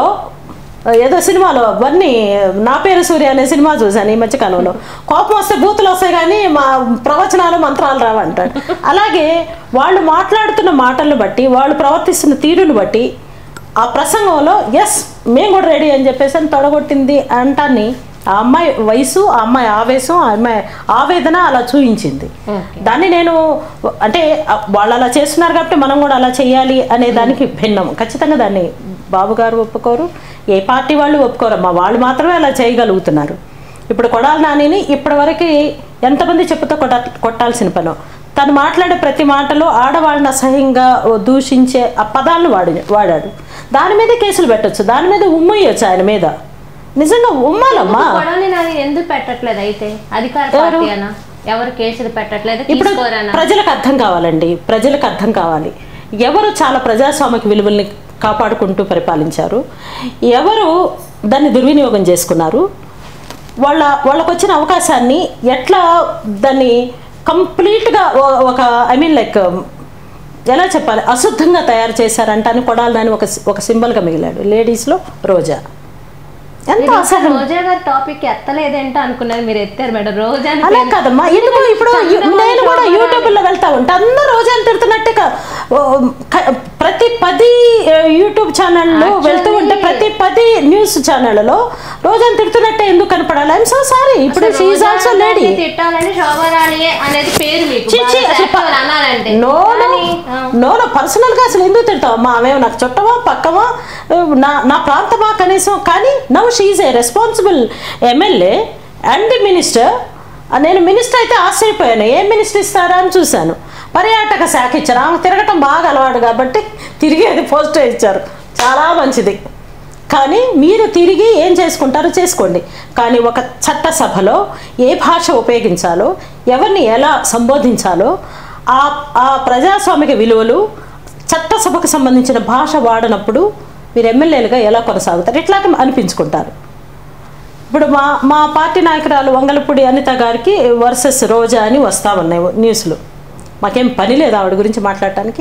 ఏదో సినిమాలో అవన్నీ నా పేరు సూర్య అనే సినిమా చూశాను ఈ మధ్యకాలంలో కోపం వస్తే బూతులు వస్తాయి కానీ మా ప్రవచనాలు మంత్రాలు రావంటాడు అలాగే వాళ్ళు మాట్లాడుతున్న మాటలను బట్టి వాళ్ళు ప్రవర్తిస్తున్న తీరును బట్టి ఆ ప్రసంగంలో ఎస్ మేము కూడా రెడీ అని చెప్పేసి అని తొడగొట్టింది అంటాన్ని ఆ అమ్మాయి వయసు ఆ అమ్మాయి ఆవేశం ఆ అమ్మాయి ఆవేదన అలా చూయించింది Okay. దాన్ని నేను అంటే ఆ, వాళ్ళు అలా చేస్తున్నారు కాబట్టి మనం కూడా అలా చేయాలి అనే దానికి భిన్నం ఖచ్చితంగా దాన్ని బాబు గారు ఒప్పుకోరు ఏ పార్టీ వాళ్ళు ఒప్పుకోరమ్మా వాళ్ళు మాత్రమే అలా చేయగలుగుతున్నారు ఇప్పుడు కొడాలి నానిని ఇప్పటివరకు ఎంతమంది చెప్పుతో కొట్ట కొట్టాల్సిన పనో తను మాట్లాడే ప్రతి మాటలో ఆడవాళ్ళని అసహ్యంగా దూషించే ఆ పదాలను వాడి వాడాడు దాని మీద కేసులు పెట్టొచ్చు దాని మీద ఉమ్మయ్యొచ్చు ఆయన మీద నిజంగా ఉమ్మాలమ్మా కొడాలి నాని ఎందుకు పెట్టట్లేదు అయితే అధికార ఎవరు? పార్టీ అనా ఎవరు కేసులు పెట్టట్లేదు ఇప్పుడు తీసుకోరానా ప్రజలకు అర్థం కావాలండి ప్రజలకు అర్థం కావాలి ఎవరు చాలా ప్రజాస్వామిక విలువల్ని కాపాడుకుంటూ పరిపాలించారు ఎవరు దాన్ని దుర్వినియోగం చేసుకున్నారు వాళ్ళ వాళ్ళకు వచ్చిన అవకాశాన్ని ఎట్లా దాన్ని కంప్లీట్గా ఒక ఐ మీన్ లైక్ ఎలా చెప్పాలి అశుద్ధంగా తయారు చేశారంటాను కొడాలని ఒక ఒక సింబల్గా మిగిలాడు లేడీస్లో రోజా ఎంత నేను ఇంకా అసహ్యం రోజా గారి టాపిక్ ఎత్తలేదేంటో అనుకున్నాను మీరు ఎత్తారు మేడం రోజా అని అలా పేరు- కాదమ్మా ఎందుకు ఇప్పుడు యు- చంద్రబాబు నేను కూడా నాయుడు యూట్యూబ్ లో వెళ్తా ఉంటా అందరూ రోజు తిడుతున్నట్టే కా- ఓ, క- ప్రతి పది ఆ, యూట్యూబ్ ఛానళ్ళు Actually- వెళ్తూ ఉంటే ప్రతి పది న్యూస్ ఛానళ్ళలో రోజు తిడుతున్నట్టే ఎందుకు కనపడాలి ఐఎమ్ సో సారీ ఇప్పుడు అసలు షీఈ్ రోజా ఆల్సో లేడీ గారిని తిట్టాలని శోభరాణి అనేది పేరు మీకు చిచి బాగా అసలు actual అనాలంటే నో నో కానీ, ఆ. నో నో పర్సనల్ గా అసలు ఎందుకు తిడతావు మా ఆమె నాకు చుట్టమా పక్కమా నా నా ప్రాంతమా కనీసం కానీ now she a responsible MLA and minister నేను మినిస్టర్ అయితే ఆశ్చర్యపోయాను ఏం మినిస్టర్ ఇస్తారా అని చూశాను పర్యాటక శాఖ ఇచ్చారు ఆమె తిరగటం బాగా అలవాటు కాబట్టి తిరిగి అది పోస్ట్ ఇచ్చారు చాలా మంచిది కానీ మీరు తిరిగి ఏం చేసుకుంటారో చేసుకోండి కానీ ఒక చట్టసభలో ఏ భాష ఉపయోగించాలో ఎవరిని ఎలా సంబోధించాలో ఆ ఆ ప్రజాస్వామిక విలువలు చట్టసభకు సంబంధించిన భాష వాడనప్పుడు మీరు ఎమ్మెల్యేలుగా ఎలా కొనసాగుతారు ఇట్లాగే అనిపించుకుంటారు ఇప్పుడు మా మా పార్టీ నాయకురాలు వంగలపూడి అనిత గారికి వర్సెస్ రోజా అని వస్తా ఉన్నాయి న్యూస్లు మాకేం పని లేదు ఆవిడ గురించి మాట్లాడటానికి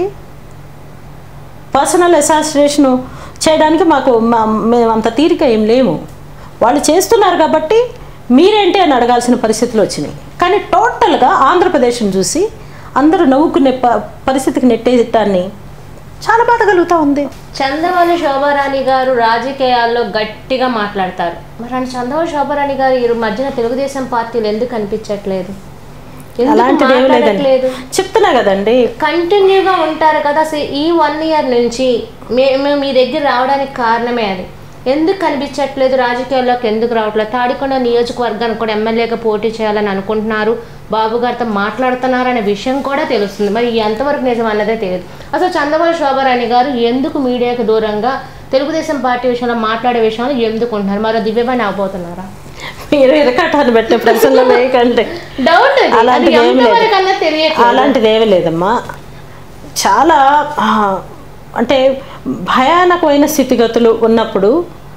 పర్సనల్ అసాసినేషను చేయడానికి మాకు మా- మేము అంత తీరిక ఏం లేము వాళ్ళు చేస్తున్నారు కాబట్టి మీరేంటి అని అడగాల్సిన పరిస్థితులు వచ్చినాయి కానీ టోటల్గా ఆంధ్రప్రదేశ్ని చూసి అందరూ నవ్వుకునే ప పరిస్థితికి నెట్టేయటాన్ని చాలా బాధ కలుగుతూ ఉంది చందమల్లి శోభారాణి గారు రాజకీయాల్లో గట్టిగా మాట్లాడతారు మరి అంటే చందమల్లి శోభారాణి గారు ఈ మధ్యన తెలుగుదేశం పార్టీలు ఎందుకు కనిపించట్లేదు ఎందుకు అలాంటిది ఏం లేదండి మాట్లాడట్లేదు చెప్తున్నా కదండి కంటిన్యూగా ఉంటారు కదా అసలు ఈ వన్ ఇయర్ నుంచి మేము మీ దగ్గర రావడానికి కారణమే అది ఎందుకు కనిపించట్లేదు రాజకీయాల్లోకి ఎందుకు రావట్లేదు తాడికొండ నియోజకవర్గానికి కూడా ఎమ్మెల్యేగా పోటీ చేయాలని అనుకుంటున్నారు బాబు గారితో మాట్లాడుతున్నారనే విషయం కూడా తెలుస్తుంది మరి ఎంతవరకు నిజం అన్నదే తెలియదు అసలు చంద్రబాబు శోభారాణి గారు ఎందుకు మీడియాకు దూరంగా తెలుగుదేశం పార్టీ విషయంలో మాట్లాడే విషయంలో ఎందుకు ఉంటున్నారు మరో దివ్యమని అవబోతున్నారా మీరు ఇరకాటాన్ని పెట్టే ప్రశ్నలు లేకంటే డౌట్ అది. అది అలాంటిది ఏం లేదు ఎంతవరకు అన్నది తెలియట్లేదు అలాంటిది ఏమీ లేదమ్మా చాలా ఆ, అంటే భయానకమైన స్థితిగతులు ఉన్నప్పుడు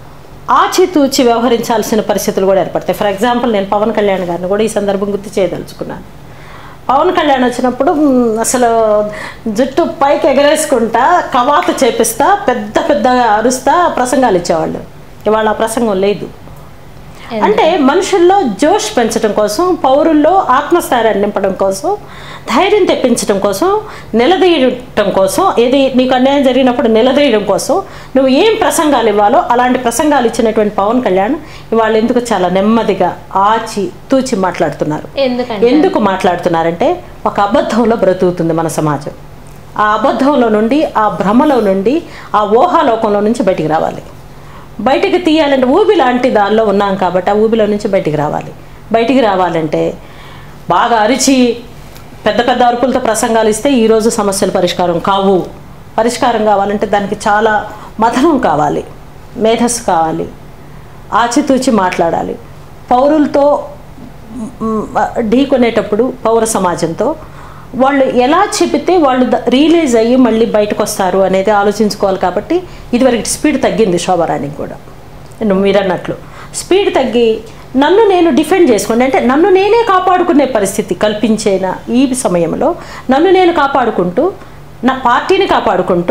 ఆచితూచి వ్యవహరించాల్సిన పరిస్థితులు కూడా ఏర్పడతాయి ఫర్ ఎగ్జాంపుల్ నేను పవన్ కళ్యాణ్ గారిని కూడా ఈ సందర్భం గుర్తు చేయదలుచుకున్నాను పవన్ కళ్యాణ్ వచ్చినప్పుడు మ్, అసలు జుట్టు పైకి ఎగరేసుకుంటా కవాతు చేపిస్తా పెద్ద పెద్దగా అరుస్తా ప్రసంగాలు ఇచ్చేవాళ్ళు ఇవాళ ఆ ప్రసంగం లేదు అంటే మనుషుల్లో జోష్ పెంచడం కోసం పౌరుల్లో ఆత్మస్థైర్యాన్ని నింపడం కోసం ధైర్యం తెప్పించడం కోసం నిలదీయటం కోసం ఏది నీకు అన్యాయం జరిగినప్పుడు నిలదీయడం కోసం నువ్వు ఏం ప్రసంగాలు ఇవ్వాలో అలాంటి ప్రసంగాలు ఇచ్చినటువంటి పవన్ కళ్యాణ్ ఇవాళ ఎందుకు చాలా నెమ్మదిగా ఆచి తూచి మాట్లాడుతున్నారు ఎందుకంటే ఎందుకు మాట్లాడుతున్నారంటే ఒక అబద్ధంలో బ్రతుకుతుంది మన సమాజం ఆ అబద్ధంలో నుండి ఆ భ్రమలో నుండి ఆ ఊహాలోకంలో నుంచి బయటికి రావాలి బయటికి తీయాలంటే ఊబి లాంటి దానిలో ఉన్నాం కాబట్టి ఆ ఊబిలో నుంచి బయటికి రావాలి బయటికి రావాలంటే బాగా అరిచి పెద్ద పెద్ద అరుపులతో ప్రసంగాలు ఇస్తే ఈరోజు సమస్యలు పరిష్కారం కావు పరిష్కారం కావాలంటే దానికి చాలా మథనం కావాలి మేధస్సు కావాలి ఆచితూచి మాట్లాడాలి పౌరులతో మ్, ఢీ కొనేటప్పుడు పౌర సమాజంతో వాళ్ళు ఎలా చెబితే వాళ్ళు ద- రియలైజ్ అయ్యి మళ్ళీ బయటకు వస్తారు అనేది ఆలోచించుకోవాలి కాబట్టి ఇదివరకు స్పీడ్ తగ్గింది శోభరానికి కూడా నువ్వు మీరు అన్నట్లు స్పీడ్ తగ్గి నన్ను నేను డిఫెండ్ చేసుకోండి అంటే నన్ను నేనే కాపాడుకునే పరిస్థితి కల్పించేన ఈ సమయంలో నన్ను నేను కాపాడుకుంటూ నా పార్టీని కాపాడుకుంటూ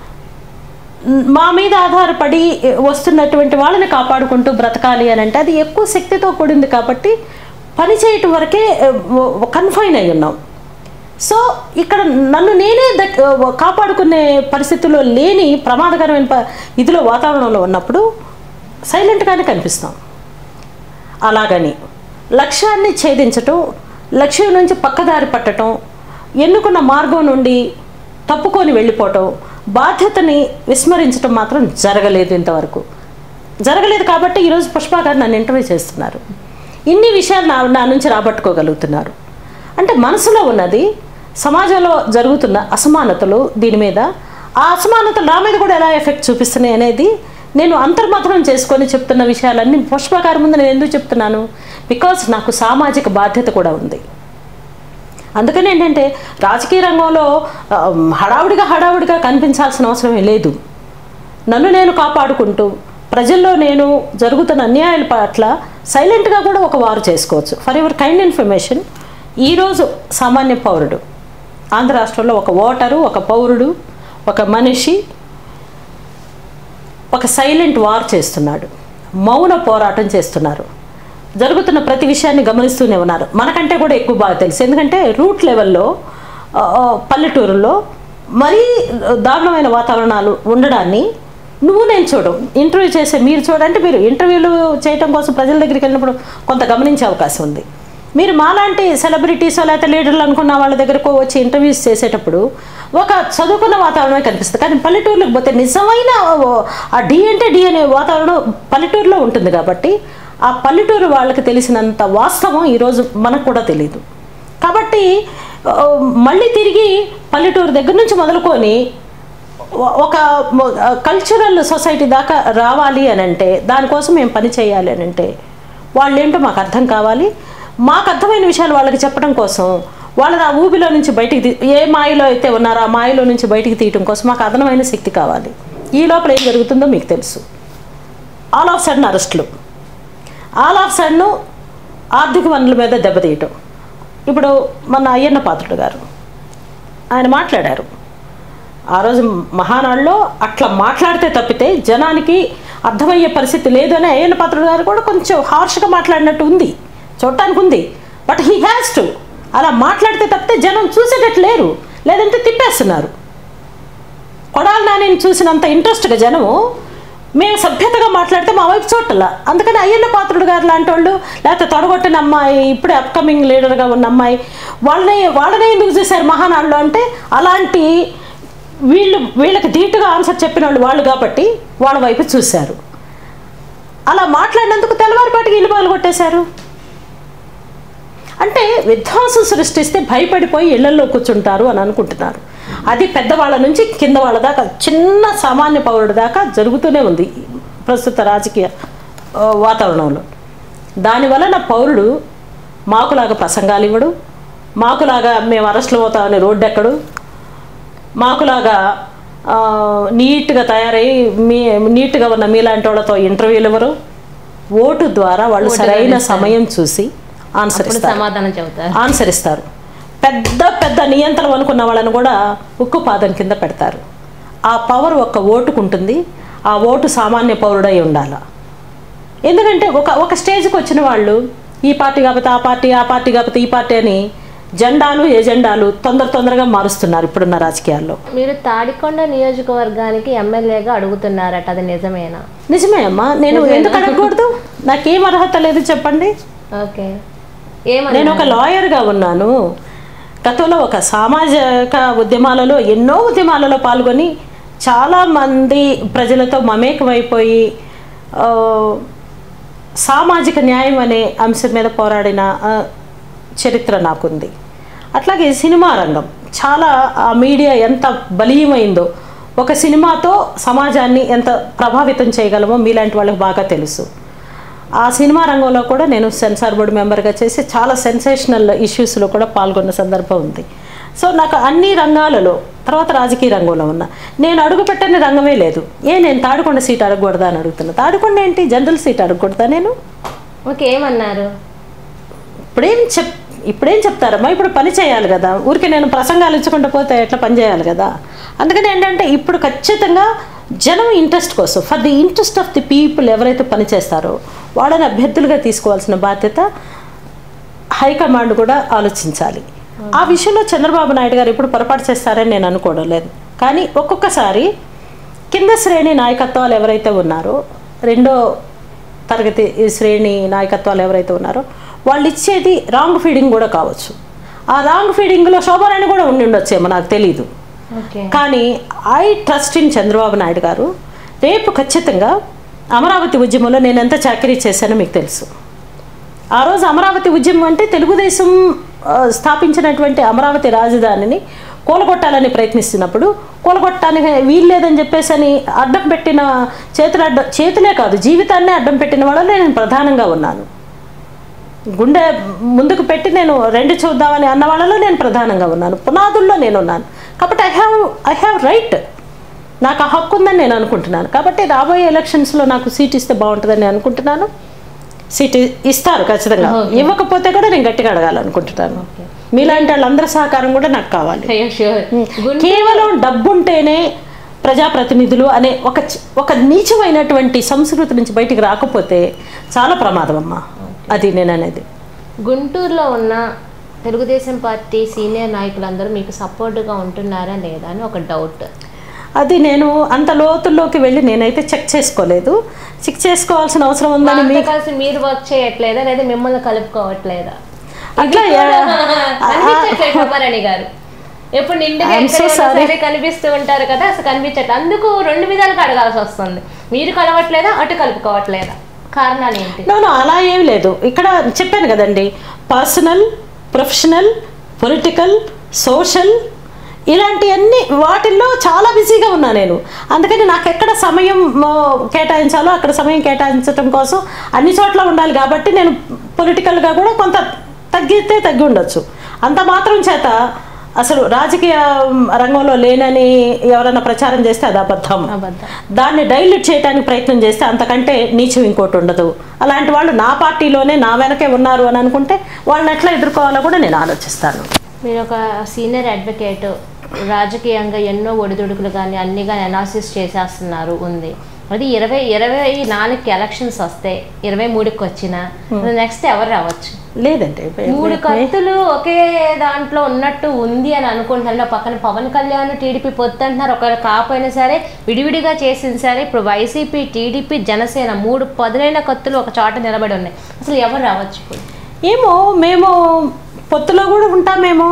మా మీద ఆధారపడి వస్తున్నటువంటి వాళ్ళని కాపాడుకుంటూ బ్రతకాలి అని అంటే అది ఎక్కువ శక్తితో కూడింది కాబట్టి పని చేయటం వరకే కన్ఫైన్ అయి ఉన్నాం సో ఇక్కడ నన్ను నేనే దక్ కాపాడుకునే పరిస్థితుల్లో లేని ప్రమాదకరమైన ప- ఇదిలో వాతావరణంలో ఉన్నప్పుడు సైలెంట్గానే కనిపిస్తాం అలాగని లక్ష్యాన్ని ఛేదించటం లక్ష్యం నుంచి పక్కదారి పట్టటం ఎన్నుకున్న మార్గం నుండి తప్పుకొని వెళ్ళిపోవటం బాధ్యతని విస్మరించడం మాత్రం జరగలేదు ఇంతవరకు జరగలేదు కాబట్టి ఈరోజు పుష్ప గారు నన్ను ఇంటర్వ్యూ చేస్తున్నారు ఇన్ని విషయాలు నా నా నుంచి రాబట్టుకోగలుగుతున్నారు అంటే మనసులో ఉన్నది సమాజంలో జరుగుతున్న అసమానతలు దీని మీద ఆ అసమానతలు నా మీద కూడా ఎలా ఎఫెక్ట్ చూపిస్తున్నాయి అనేది నేను అంతర్మథనం చేసుకొని చెప్తున్న విషయాలన్నీ పుష్ప గారి ముందు నేను ఎందుకు చెప్తున్నాను బికాస్ నాకు సామాజిక బాధ్యత కూడా ఉంది అందుకని ఏంటంటే రాజకీయ రంగంలో ఆ, హడావుడిగా హడావుడిగా కనిపించాల్సిన అవసరం లేదు నన్ను నేను కాపాడుకుంటూ ప్రజల్లో నేను జరుగుతున్న అన్యాయాల పట్ల సైలెంట్గా కూడా ఒక వారు చేసుకోవచ్చు ఫర్ యువర్ కైండ్ ఇన్ఫర్మేషన్ ఈరోజు సామాన్య పౌరుడు ఆంధ్ర రాష్ట్రంలో ఒక ఓటరు ఒక పౌరుడు ఒక మనిషి ఒక సైలెంట్ వార్ చేస్తున్నాడు మౌన పోరాటం చేస్తున్నారు జరుగుతున్న ప్రతి విషయాన్ని గమనిస్తూనే ఉన్నారు మనకంటే కూడా ఎక్కువ బాగా తెలుసు ఎందుకంటే రూట్ లెవెల్లో ఆ, ఆ, పల్లెటూరుల్లో మరీ దారుణమైన వాతావరణాలు ఉండడాన్ని నువ్వు నేను చూడం ఇంటర్వ్యూ చేసే మీరు చూడంటే మీరు ఇంటర్వ్యూలు చేయటం కోసం ప్రజల దగ్గరికి వెళ్ళినప్పుడు కొంత గమనించే అవకాశం ఉంది మీరు మాలాంటి సెలబ్రిటీస్ లేకపోతే లీడర్లు అనుకున్న వాళ్ళ దగ్గరకు వచ్చి ఇంటర్వ్యూస్ చేసేటప్పుడు ఒక చదువుకున్న వాతావరణమే కనిపిస్తుంది కానీ పల్లెటూర్లకు పోతే నిజమైన ఓ- ఆ డి అంటే డి అనే వాతావరణం పల్లెటూరులో ఉంటుంది కాబట్టి ఆ పల్లెటూరు వాళ్ళకి తెలిసినంత వాస్తవం ఈరోజు మనకు కూడా తెలియదు కాబట్టి ఆ, మళ్ళీ తిరిగి పల్లెటూరు దగ్గర నుంచి మొదలుకొని ఒ- ఒక కల్చరల్ సొసైటీ దాకా రావాలి అని అంటే దానికోసం మేము పని చేయాలి అని అంటే వాళ్ళు ఏంటో మాకు అర్థం కావాలి మాకు అర్థమైన విషయాలు వాళ్ళకి చెప్పడం కోసం వాళ్ళని ఆ ఊబిలో నుంచి బయటికి తీ ఏ మాయలో అయితే ఉన్నారో ఆ మాయలో నుంచి బయటికి తీయటం కోసం మాకు అదనమైన శక్తి కావాలి ఈ లోపల ఏం జరుగుతుందో మీకు తెలుసు ఆల్ ఆఫ్ సడన్ అరెస్టులు ఆల్ ఆఫ్ సడన్ ఆర్థిక వనరుల మీద దెబ్బతీయటం ఇప్పుడు మన అయ్యన్న పాత్రుడు గారు ఆయన మాట్లాడారు ఆ రోజు మహానాడులో అట్లా మాట్లాడితే తప్పితే జనానికి అర్థమయ్యే పరిస్థితి లేదు అని అయ్యన్న పాత్రుడు గారు కూడా కొంచెం హార్ష్గా మాట్లాడినట్టు ఉంది చూడటానికి ఉంది బట్ హీ హ్యాస్ టు అలా మాట్లాడితే తప్పితే జనం చూసేటట్టు లేరు లేదంటే తిప్పేస్తున్నారు కొడాలి నాని చూసినంత ఇంట్రెస్ట్గా జనము మేము సభ్యతగా మాట్లాడితే మా వైపు చూడాల అందుకని అయ్యన్న పాత్రుడు గారు లాంటి వాళ్ళు లేకపోతే తొడగొట్టిన అమ్మాయి ఇప్పుడే అప్కమింగ్ లీడర్గా ఉన్న అమ్మాయి వాళ్ళని వాళ్ళనే ఎందుకు చూశారు మహానాడులో అంటే అలాంటి వీళ్ళు వీళ్ళకి ధీటుగా ఆన్సర్ చెప్పిన వాళ్ళు వాళ్ళు కాబట్టి వాళ్ళ వైపు చూశారు అలా మాట్లాడినందుకు తెల్లవారిపాటికి ఇల్లు పగలు కొట్టేశారు అంటే విధ్వంసం సృష్టిస్తే భయపడిపోయి ఇళ్లలో కూర్చుంటారు అని అనుకుంటున్నారు అది పెద్దవాళ్ళ నుంచి కింద వాళ్ళ దాకా చిన్న సామాన్య పౌరుడు దాకా జరుగుతూనే ఉంది ప్రస్తుత రాజకీయ ఆ, వాతావరణంలో దానివలన పౌరుడు మాకులాగా ప్రసంగాలు ఇవ్వడు మాకులాగా మేము అరెస్టులు పోతామని రోడ్డు ఎక్కడు మాకులాగా ఆ, నీట్గా తయారై మీ నీట్గా ఉన్న మీలాంటి వాళ్ళతో ఇంటర్వ్యూలు ఇవ్వరు ఓటు ద్వారా వాళ్ళు సరైన సమయం చూసి ఆన్సర్ ఇప్పుడు ఇస్తారు సమాధానం చెబుతారు ఆన్సర్ ఇస్తారు పెద్ద పెద్ద నియంత్రణ అనుకున్న వాళ్ళని కూడా ఉక్కు పాదం కింద పెడతారు ఆ పవర్ ఒక్క ఓటుకు ఉంటుంది ఆ ఓటు సామాన్య పౌరుడై ఉండాల ఎందుకంటే ఒక ఒక స్టేజ్కి వచ్చిన వాళ్ళు ఈ పార్టీ కాకపోతే ఆ పార్టీ ఆ పార్టీ కాకపోతే ఈ పార్టీ అని జెండాలు ఎజెండాలు తొందర తొందరగా మారుస్తున్నారు ఇప్పుడున్న రాజకీయాల్లో మీరు తాడికొండ నియోజకవర్గానికి ఎమ్మెల్యేగా అడుగుతున్నారట అది నిజమేనా నిజమే అమ్మా నేను ఎందుకు అడగకూడదు నాకేం అర్హత లేదు చెప్పండి ఓకే ఏమని నేను ఒక లాయర్గా ఉన్నాను గతంలో ఒక సామాజిక ఉద్యమాలలో ఎన్నో ఉద్యమాలలో పాల్గొని చాలామంది ప్రజలతో మమేకమైపోయి ఆ, సామాజిక న్యాయం అనే అంశం మీద పోరాడిన ఆ, చరిత్ర నాకుంది అట్లాగే సినిమా రంగం చాలా ఆ మీడియా ఎంత బలీయమైందో ఒక సినిమాతో సమాజాన్ని ఎంత ప్రభావితం చేయగలమో మీలాంటి వాళ్ళకి బాగా తెలుసు ఆ సినిమా రంగంలో కూడా నేను సెన్సార్ బోర్డు మెంబర్గా చేసి చాలా సెన్సేషనల్ ఇష్యూస్లో కూడా పాల్గొన్న సందర్భం ఉంది సో నాకు అన్ని రంగాలలో తర్వాత రాజకీయ రంగంలో ఉన్నా నేను అడుగుపెట్టని రంగమే లేదు ఏ నేను తాడుకొండ సీట్ అడగకూడదా అని అడుగుతున్నా తాడుకొండ ఏంటి జనరల్ సీట్ అడగకూడదా నేను ఓకే ఏమన్నారు ఇప్పుడేం చెప్ ఇప్పుడేం చెప్తారమ్మా ఇప్పుడు పని చేయాలి కదా ఊరికి నేను ప్రసంగాలు ఇచ్చుకుంటూ పోతే ఎట్లా పని చేయాలి కదా అందుకని ఏంటంటే ఇప్పుడు ఖచ్చితంగా జనం ఇంట్రెస్ట్ కోసం for the interest of the people ఎవరైతే పని చేస్తారో వాళ్ళని అభ్యర్థులుగా తీసుకోవాల్సిన బాధ్యత హైకమాండ్ కూడా ఆలోచించాలి ఆ విషయంలో చంద్రబాబు నాయుడు గారు ఇప్పుడు పొరపాటు చేస్తారని నేను అనుకోవడం లేదు కానీ ఒక్కొక్కసారి కింద శ్రేణి నాయకత్వాలు ఎవరైతే ఉన్నారో రెండో తరగతి ఈ శ్రేణి నాయకత్వాలు ఎవరైతే ఉన్నారో వాళ్ళు ఇచ్చేది రాంగ్ ఫీడింగ్ కూడా కావచ్చు ఆ రాంగ్ ఫీడింగ్లో శోభారాణి కూడా ఉండి ఉండొచ్చేమో నాకు తెలియదు ఓకే కానీ I trust in Chandrababu Naidu garu రేపు ఖచ్చితంగా అమరావతి ఉద్యమంలో నేను ఎంత చాకరీ చేశానో మీకు తెలుసు ఆ రోజు అమరావతి ఉద్యమం అంటే తెలుగుదేశం ఆ, స్థాపించినటువంటి అమరావతి రాజధానిని కూలగొట్టాలని ప్రయత్నిస్తున్నప్పుడు కూలగొట్టడానికి వీల్లేదని చెప్పేసి అని అడ్డం పెట్టిన చేతులు అడ్డం చేతులే కాదు జీవితాన్నే అడ్డం పెట్టిన వాళ్ళలో నేను ప్రధానంగా ఉన్నాను గుండె ముందుకు పెట్టి నేను రెండు చూద్దామని అన్న వాళ్ళలో నేను ప్రధానంగా ఉన్నాను పునాదుల్లో నేను ఉన్నాను కాబట్టి I have I have right నాకు ఆ హక్కు ఉందని నేను అనుకుంటున్నాను కాబట్టి రాబోయే ఎలక్షన్స్లో నాకు సీట్ ఇస్తే బాగుంటుందని నేను అనుకుంటున్నాను సీట్ ఇస్తారు ఖచ్చితంగా ఇవ్వకపోతే కూడా నేను గట్టిగా అడగాలనుకుంటున్నాను మీలాంటి వాళ్ళందరి సహకారం కూడా నాకు కావాలి అయ్యో షూర్ కేవలం డబ్బుంటేనే ప్రజాప్రతినిధులు అనే ఒక చి- ఒక నీచమైనటువంటి సంస్కృతి నుంచి బయటికి రాకపోతే చాలా ప్రమాదం అమ్మా అది నేను అనేది గుంటూరులో ఉన్న తెలుగుదేశం పార్టీ సీనియర్ నాయకులందరూ మీకు సపోర్ట్గా ఉంటున్నారా లేదా అని ఒక డౌట్ అది నేను అంత లోతుల్లోకి వెళ్ళి నేనైతే చెక్ చేసుకోలేదు చెక్ చేసుకోవాల్సిన అవసరం ఉందని వాళ్ళతో మీకు కలిసి మీరు వర్క్ చేయట్లేదా లేదా మిమ్మల్ని కలుపుకోవట్లేదా అట్లా కనిపించట్లేదు శోభారాణి గారు ఎప్పుడు నిండుగా I'm so ఎక్కడైనా sorry. సరే కనిపిస్తూ ఉంటారు కదా అసలు కనిపించట్లేదు అందుకు రెండు విధాలుగా అడగాల్సి వస్తుంది మీరు కలవట్లేదా అటు కలుపుకోవట్లేదా కారణాలు ఏంటి నో నో అలా ఏం లేదు ఇక్కడ చెప్పాను కదండి పర్సనల్ ప్రొఫెషనల్ పొలిటికల్ సోషల్ ఇలాంటివన్నీ వాటిల్లో చాలా బిజీగా ఉన్నా నేను అందుకని నాకు ఎక్కడ సమయం ఆ, కేటాయించాలో అక్కడ సమయం కేటాయించడం కోసం అన్ని చోట్ల ఉండాలి కాబట్టి నేను పొలిటికల్గా కూడా కొంత తగ్గితే తగ్గి ఉండొచ్చు అంత మాత్రం చేత అసలు రాజకీయ రంగంలో లేనని ఎవరైనా ప్రచారం చేస్తే అది అబద్ధం అబద్ధం దాన్ని డైల్యూట్ చేయడానికి ప్రయత్నం చేస్తే అంతకంటే నీచం ఇంకోటి ఉండదు అలాంటి వాళ్ళు నా పార్టీలోనే నా వెనకే ఉన్నారు అని అనుకుంటే వాళ్ళని ఎట్లా ఎదుర్కోవాలో కూడా నేను ఆలోచిస్తాను మీరు ఒక సీనియర్ అడ్వకేట్ రాజకీయంగా ఎన్నో ఒడిదుడుకులు కానీ అన్ని కానీ అనాలిసిస్ చేసేస్తున్నారు ఉంది అది ఇరవై ఇరవై నాలుగుకి ఎలక్షన్స్ వస్తాయి ఇరవై మూడుకి వచ్చిన నెక్స్ట్ ఎవరు రావచ్చు లేదండి మూడు కత్తులు ఒకే దాంట్లో ఉన్నట్టు ఉంది అని అనుకుంటున్నారు పక్కన పవన్ కళ్యాణ్ టీడీపీ పొత్తు అంటున్నారు ఒకవేళ కాకపోయినా సరే విడివిడిగా చేసింది సరే ఇప్పుడు వైసీపీ టీడీపీ జనసేన మూడు పదులైన కత్తులు ఒక చోట నిలబడి ఉన్నాయి అసలు ఎవరు రావచ్చు ఇప్పుడు ఏమో మేము పొత్తులో కూడా ఉంటామేమో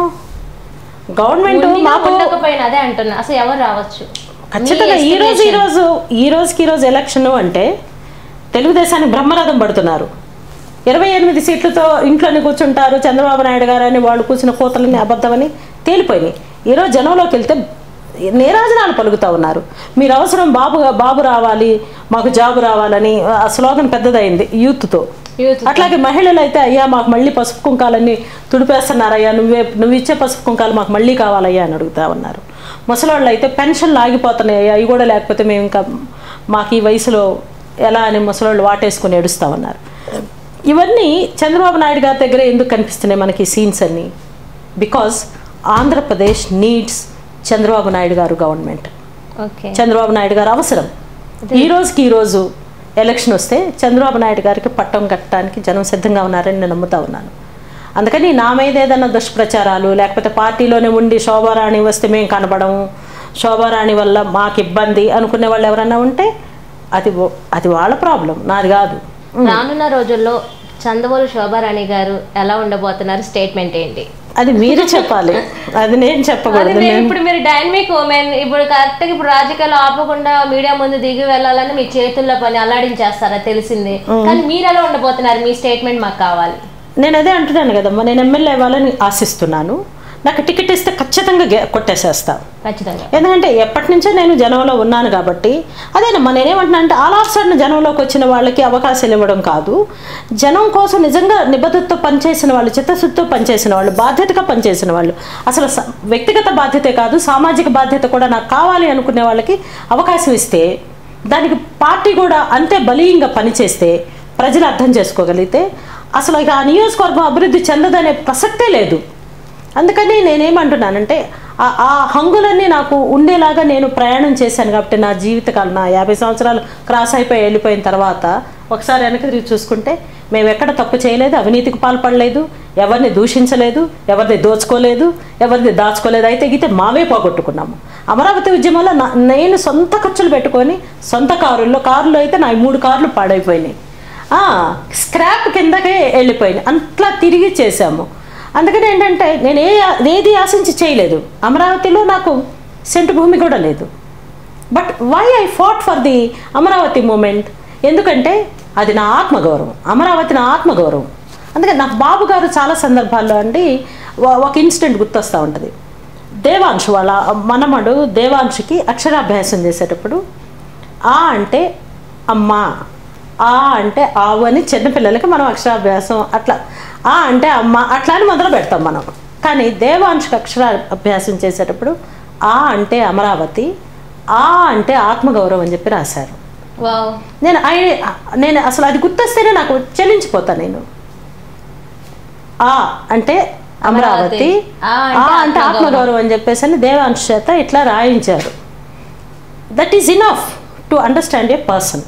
గవర్నమెంట్ ఉండినా మాకు ఉండకపోయినా అదే అంటున్నా అసలు ఎవరు రావచ్చు ఖచ్చితంగా మీ ఈ రోజు ఈ estimation. రోజు ఈ రోజుకి ఈ రోజు ఎలక్షన్ అంటే తెలుగుదేశానికి బ్రహ్మరథం పడుతున్నారు ఇరవై ఎనిమిది సీట్లతో ఇంట్లోనే కూర్చుంటారు చంద్రబాబు నాయుడు గారు అని వాళ్ళు కూర్చున్న కోతలని అబద్ధమని తేలిపోయినాయి ఈరోజు జనంలోకి వెళ్తే నేరాజనాలు పలుకుతా ఉన్నారు మీరు అవసరం బాబు బాబు రావాలి మాకు జాబు రావాలని ఆ స్లోగన్ పెద్దదైంది యూత్తో Youth అట్లాగే మహిళలు అయితే అయ్యా మాకు మళ్ళీ పసుపు కుంకాలన్నీ తుడిపేస్తున్నారయ్యా నువ్వే నువ్వు ఇచ్చే పసుపు కుంకాలు మాకు మళ్ళీ కావాలయ్యా అని అడుగుతా ఉన్నారు ముసలోళ్ళు అయితే పెన్షన్లు ఆగిపోతున్నాయి అవి కూడా లేకపోతే మేము ఇంకా మాకు ఈ వయసులో ఎలా అని ముసలోళ్ళు వాటేసుకుని ఏడుస్తా ఉన్నారు ఇవన్నీ చంద్రబాబు నాయుడు గారి దగ్గర ఎందుకు కనిపిస్తున్నాయి మనకి సీన్స్ అన్నీ because Andhra Pradesh needs Chandrababu Naidu garu government okay Chandrababu Naidu గారు అవసరం ఈ రోజుకి ఈ రోజు ఎలక్షన్ వస్తే చంద్రబాబు నాయుడు గారికి పట్టం కట్టడానికి జనం సిద్ధంగా ఉన్నారని నేను నమ్ముతా ఉన్నాను అందుకని నా మీద ఏదైనా దుష్ప్రచారాలు లేకపోతే పార్టీలోనే ఉండి శోభారాణి వస్తే మేము కనపడము శోభారాణి వల్ల మాకు ఇబ్బంది అనుకునే వాళ్ళు ఎవరైనా ఉంటే అది ఓ- అది వాళ్ళ ప్రాబ్లం నాది కాదు రానున్న రోజుల్లో చందవోలు శోభారాణి గారు ఎలా ఉండబోతున్నారు స్టేట్మెంట్ ఏంటి అది మీరు చెప్పాలి అది నేను అది చెప్పకూడదు నేను నేను ఇప్పుడు మీరు డైనమిక్ ఉమెన్ ఇప్పుడు కరెక్ట్ ఇప్పుడు రాజకీయాలు ఆపకుండా మీడియా ముందు దిగి వెళ్ళాలని మీ చేతుల్లో పని అల్లాడించేస్తారా తెలిసిందే కానీ మీరు ఎలా ఉండబోతున్నారు మీ స్టేట్మెంట్ మాకు కావాలి నేను అదే అంటున్నాను కదమ్మా నేను ఎమ్మెల్యే అవ్వాలని ఆశిస్తున్నాను నాకు టికెట్ ఇస్తే ఖచ్చితంగా గె- కొట్టేసేస్తా ఖచ్చితంగా ఎందుకంటే ఎప్పటి నుంచో నేను జనంలో ఉన్నాను కాబట్టి అదేనమ్మా నేనేమంటున్నా అంటే ఆల్ ఆఫ్ సడన్ జనంలోకి వచ్చిన వాళ్ళకి అవకాశాలు ఇవ్వడం కాదు జనం కోసం నిజంగా నిబద్ధతతో పనిచేసిన వాళ్ళు చిత్తశుద్ధితో పనిచేసిన వాళ్ళు బాధ్యతగా పనిచేసిన వాళ్ళు అసలు స- వ్యక్తిగత బాధ్యతే కాదు సామాజిక బాధ్యత కూడా నాకు కావాలి అనుకునే వాళ్ళకి అవకాశం ఇస్తే దానికి పార్టీ కూడా అంతే బలీయంగా పనిచేస్తే ప్రజలు అర్థం చేసుకోగలిగితే అసలు ఇక ఆ నియోజకవర్గం అభివృద్ధి చెందదనే ప్రసక్తే లేదు అందుకని నేనేమంటున్నానంటే ఆ- ఆ హంగులన్నీ నాకు ఉండేలాగా నేను ప్రయాణం చేశాను కాబట్టి నా జీవితకాలం నా యాభై సంవత్సరాలు క్రాస్ అయిపోయి వెళ్ళిపోయిన తర్వాత ఒకసారి వెనక్కి తిరిగి చూసుకుంటే మేము ఎక్కడ తప్పు చేయలేదు అవినీతికి పాల్పడలేదు ఎవరిని దూషించలేదు ఎవరిని దోచుకోలేదు ఎవరిని దాచుకోలేదు అయితే గీతే మావే పోగొట్టుకున్నాము అమరావతి ఉద్యమంలో నా- నేను సొంత ఖర్చులు పెట్టుకొని సొంత కారుల్లో కారులో అయితే నా ఈ మూడు కార్లు పాడైపోయినాయి ఆ, స్క్రాప్ కిందకే వెళ్ళిపోయింది అంట్లా తిరిగి చేశాము అందుకని ఏంటంటే నేను ఏ ఏది ఆశించి చేయలేదు అమరావతిలో నాకు సెంటు భూమి కూడా లేదు but why I fought for the Amaravati movement ఎందుకంటే అది నా ఆత్మగౌరవం అమరావతి నా ఆత్మగౌరవం అందుకని నాకు బాబు గారు చాలా సందర్భాల్లో అండి ఒ- ఒక ఇన్సిడెంట్ గుర్తొస్తూ ఉంటుంది దేవాంశు వాళ్ళ మనమడు దేవాంశుకి అక్షరాభ్యాసం చేసేటప్పుడు ఆ అంటే అమ్మ ఆ అంటే ఆవు అని చిన్నపిల్లలకి మనం అక్షరాభ్యాసం అట్లా ఆ అంటే అమ్మ అట్లా అని మొదలు పెడతాం మనం కానీ దేవాంశుకి అక్షర అభ్యాసం చేసేటప్పుడు ఆ అంటే అమరావతి ఆ అంటే ఆత్మగౌరవం అని చెప్పి రాశారు వావ్ నేను ఆయన నేను అసలు అది గుర్తొస్తేనే నాకు చెల్లించిపోతాను నేను ఆ అంటే అమరావతి ఆ ఆ అంటే అంటే ఆత్మగౌరవం. ఆత్మగౌరవం అని చెప్పేసి అని దేవాంశ్ చేత ఇట్లా రాయించారు that is enough to understand a person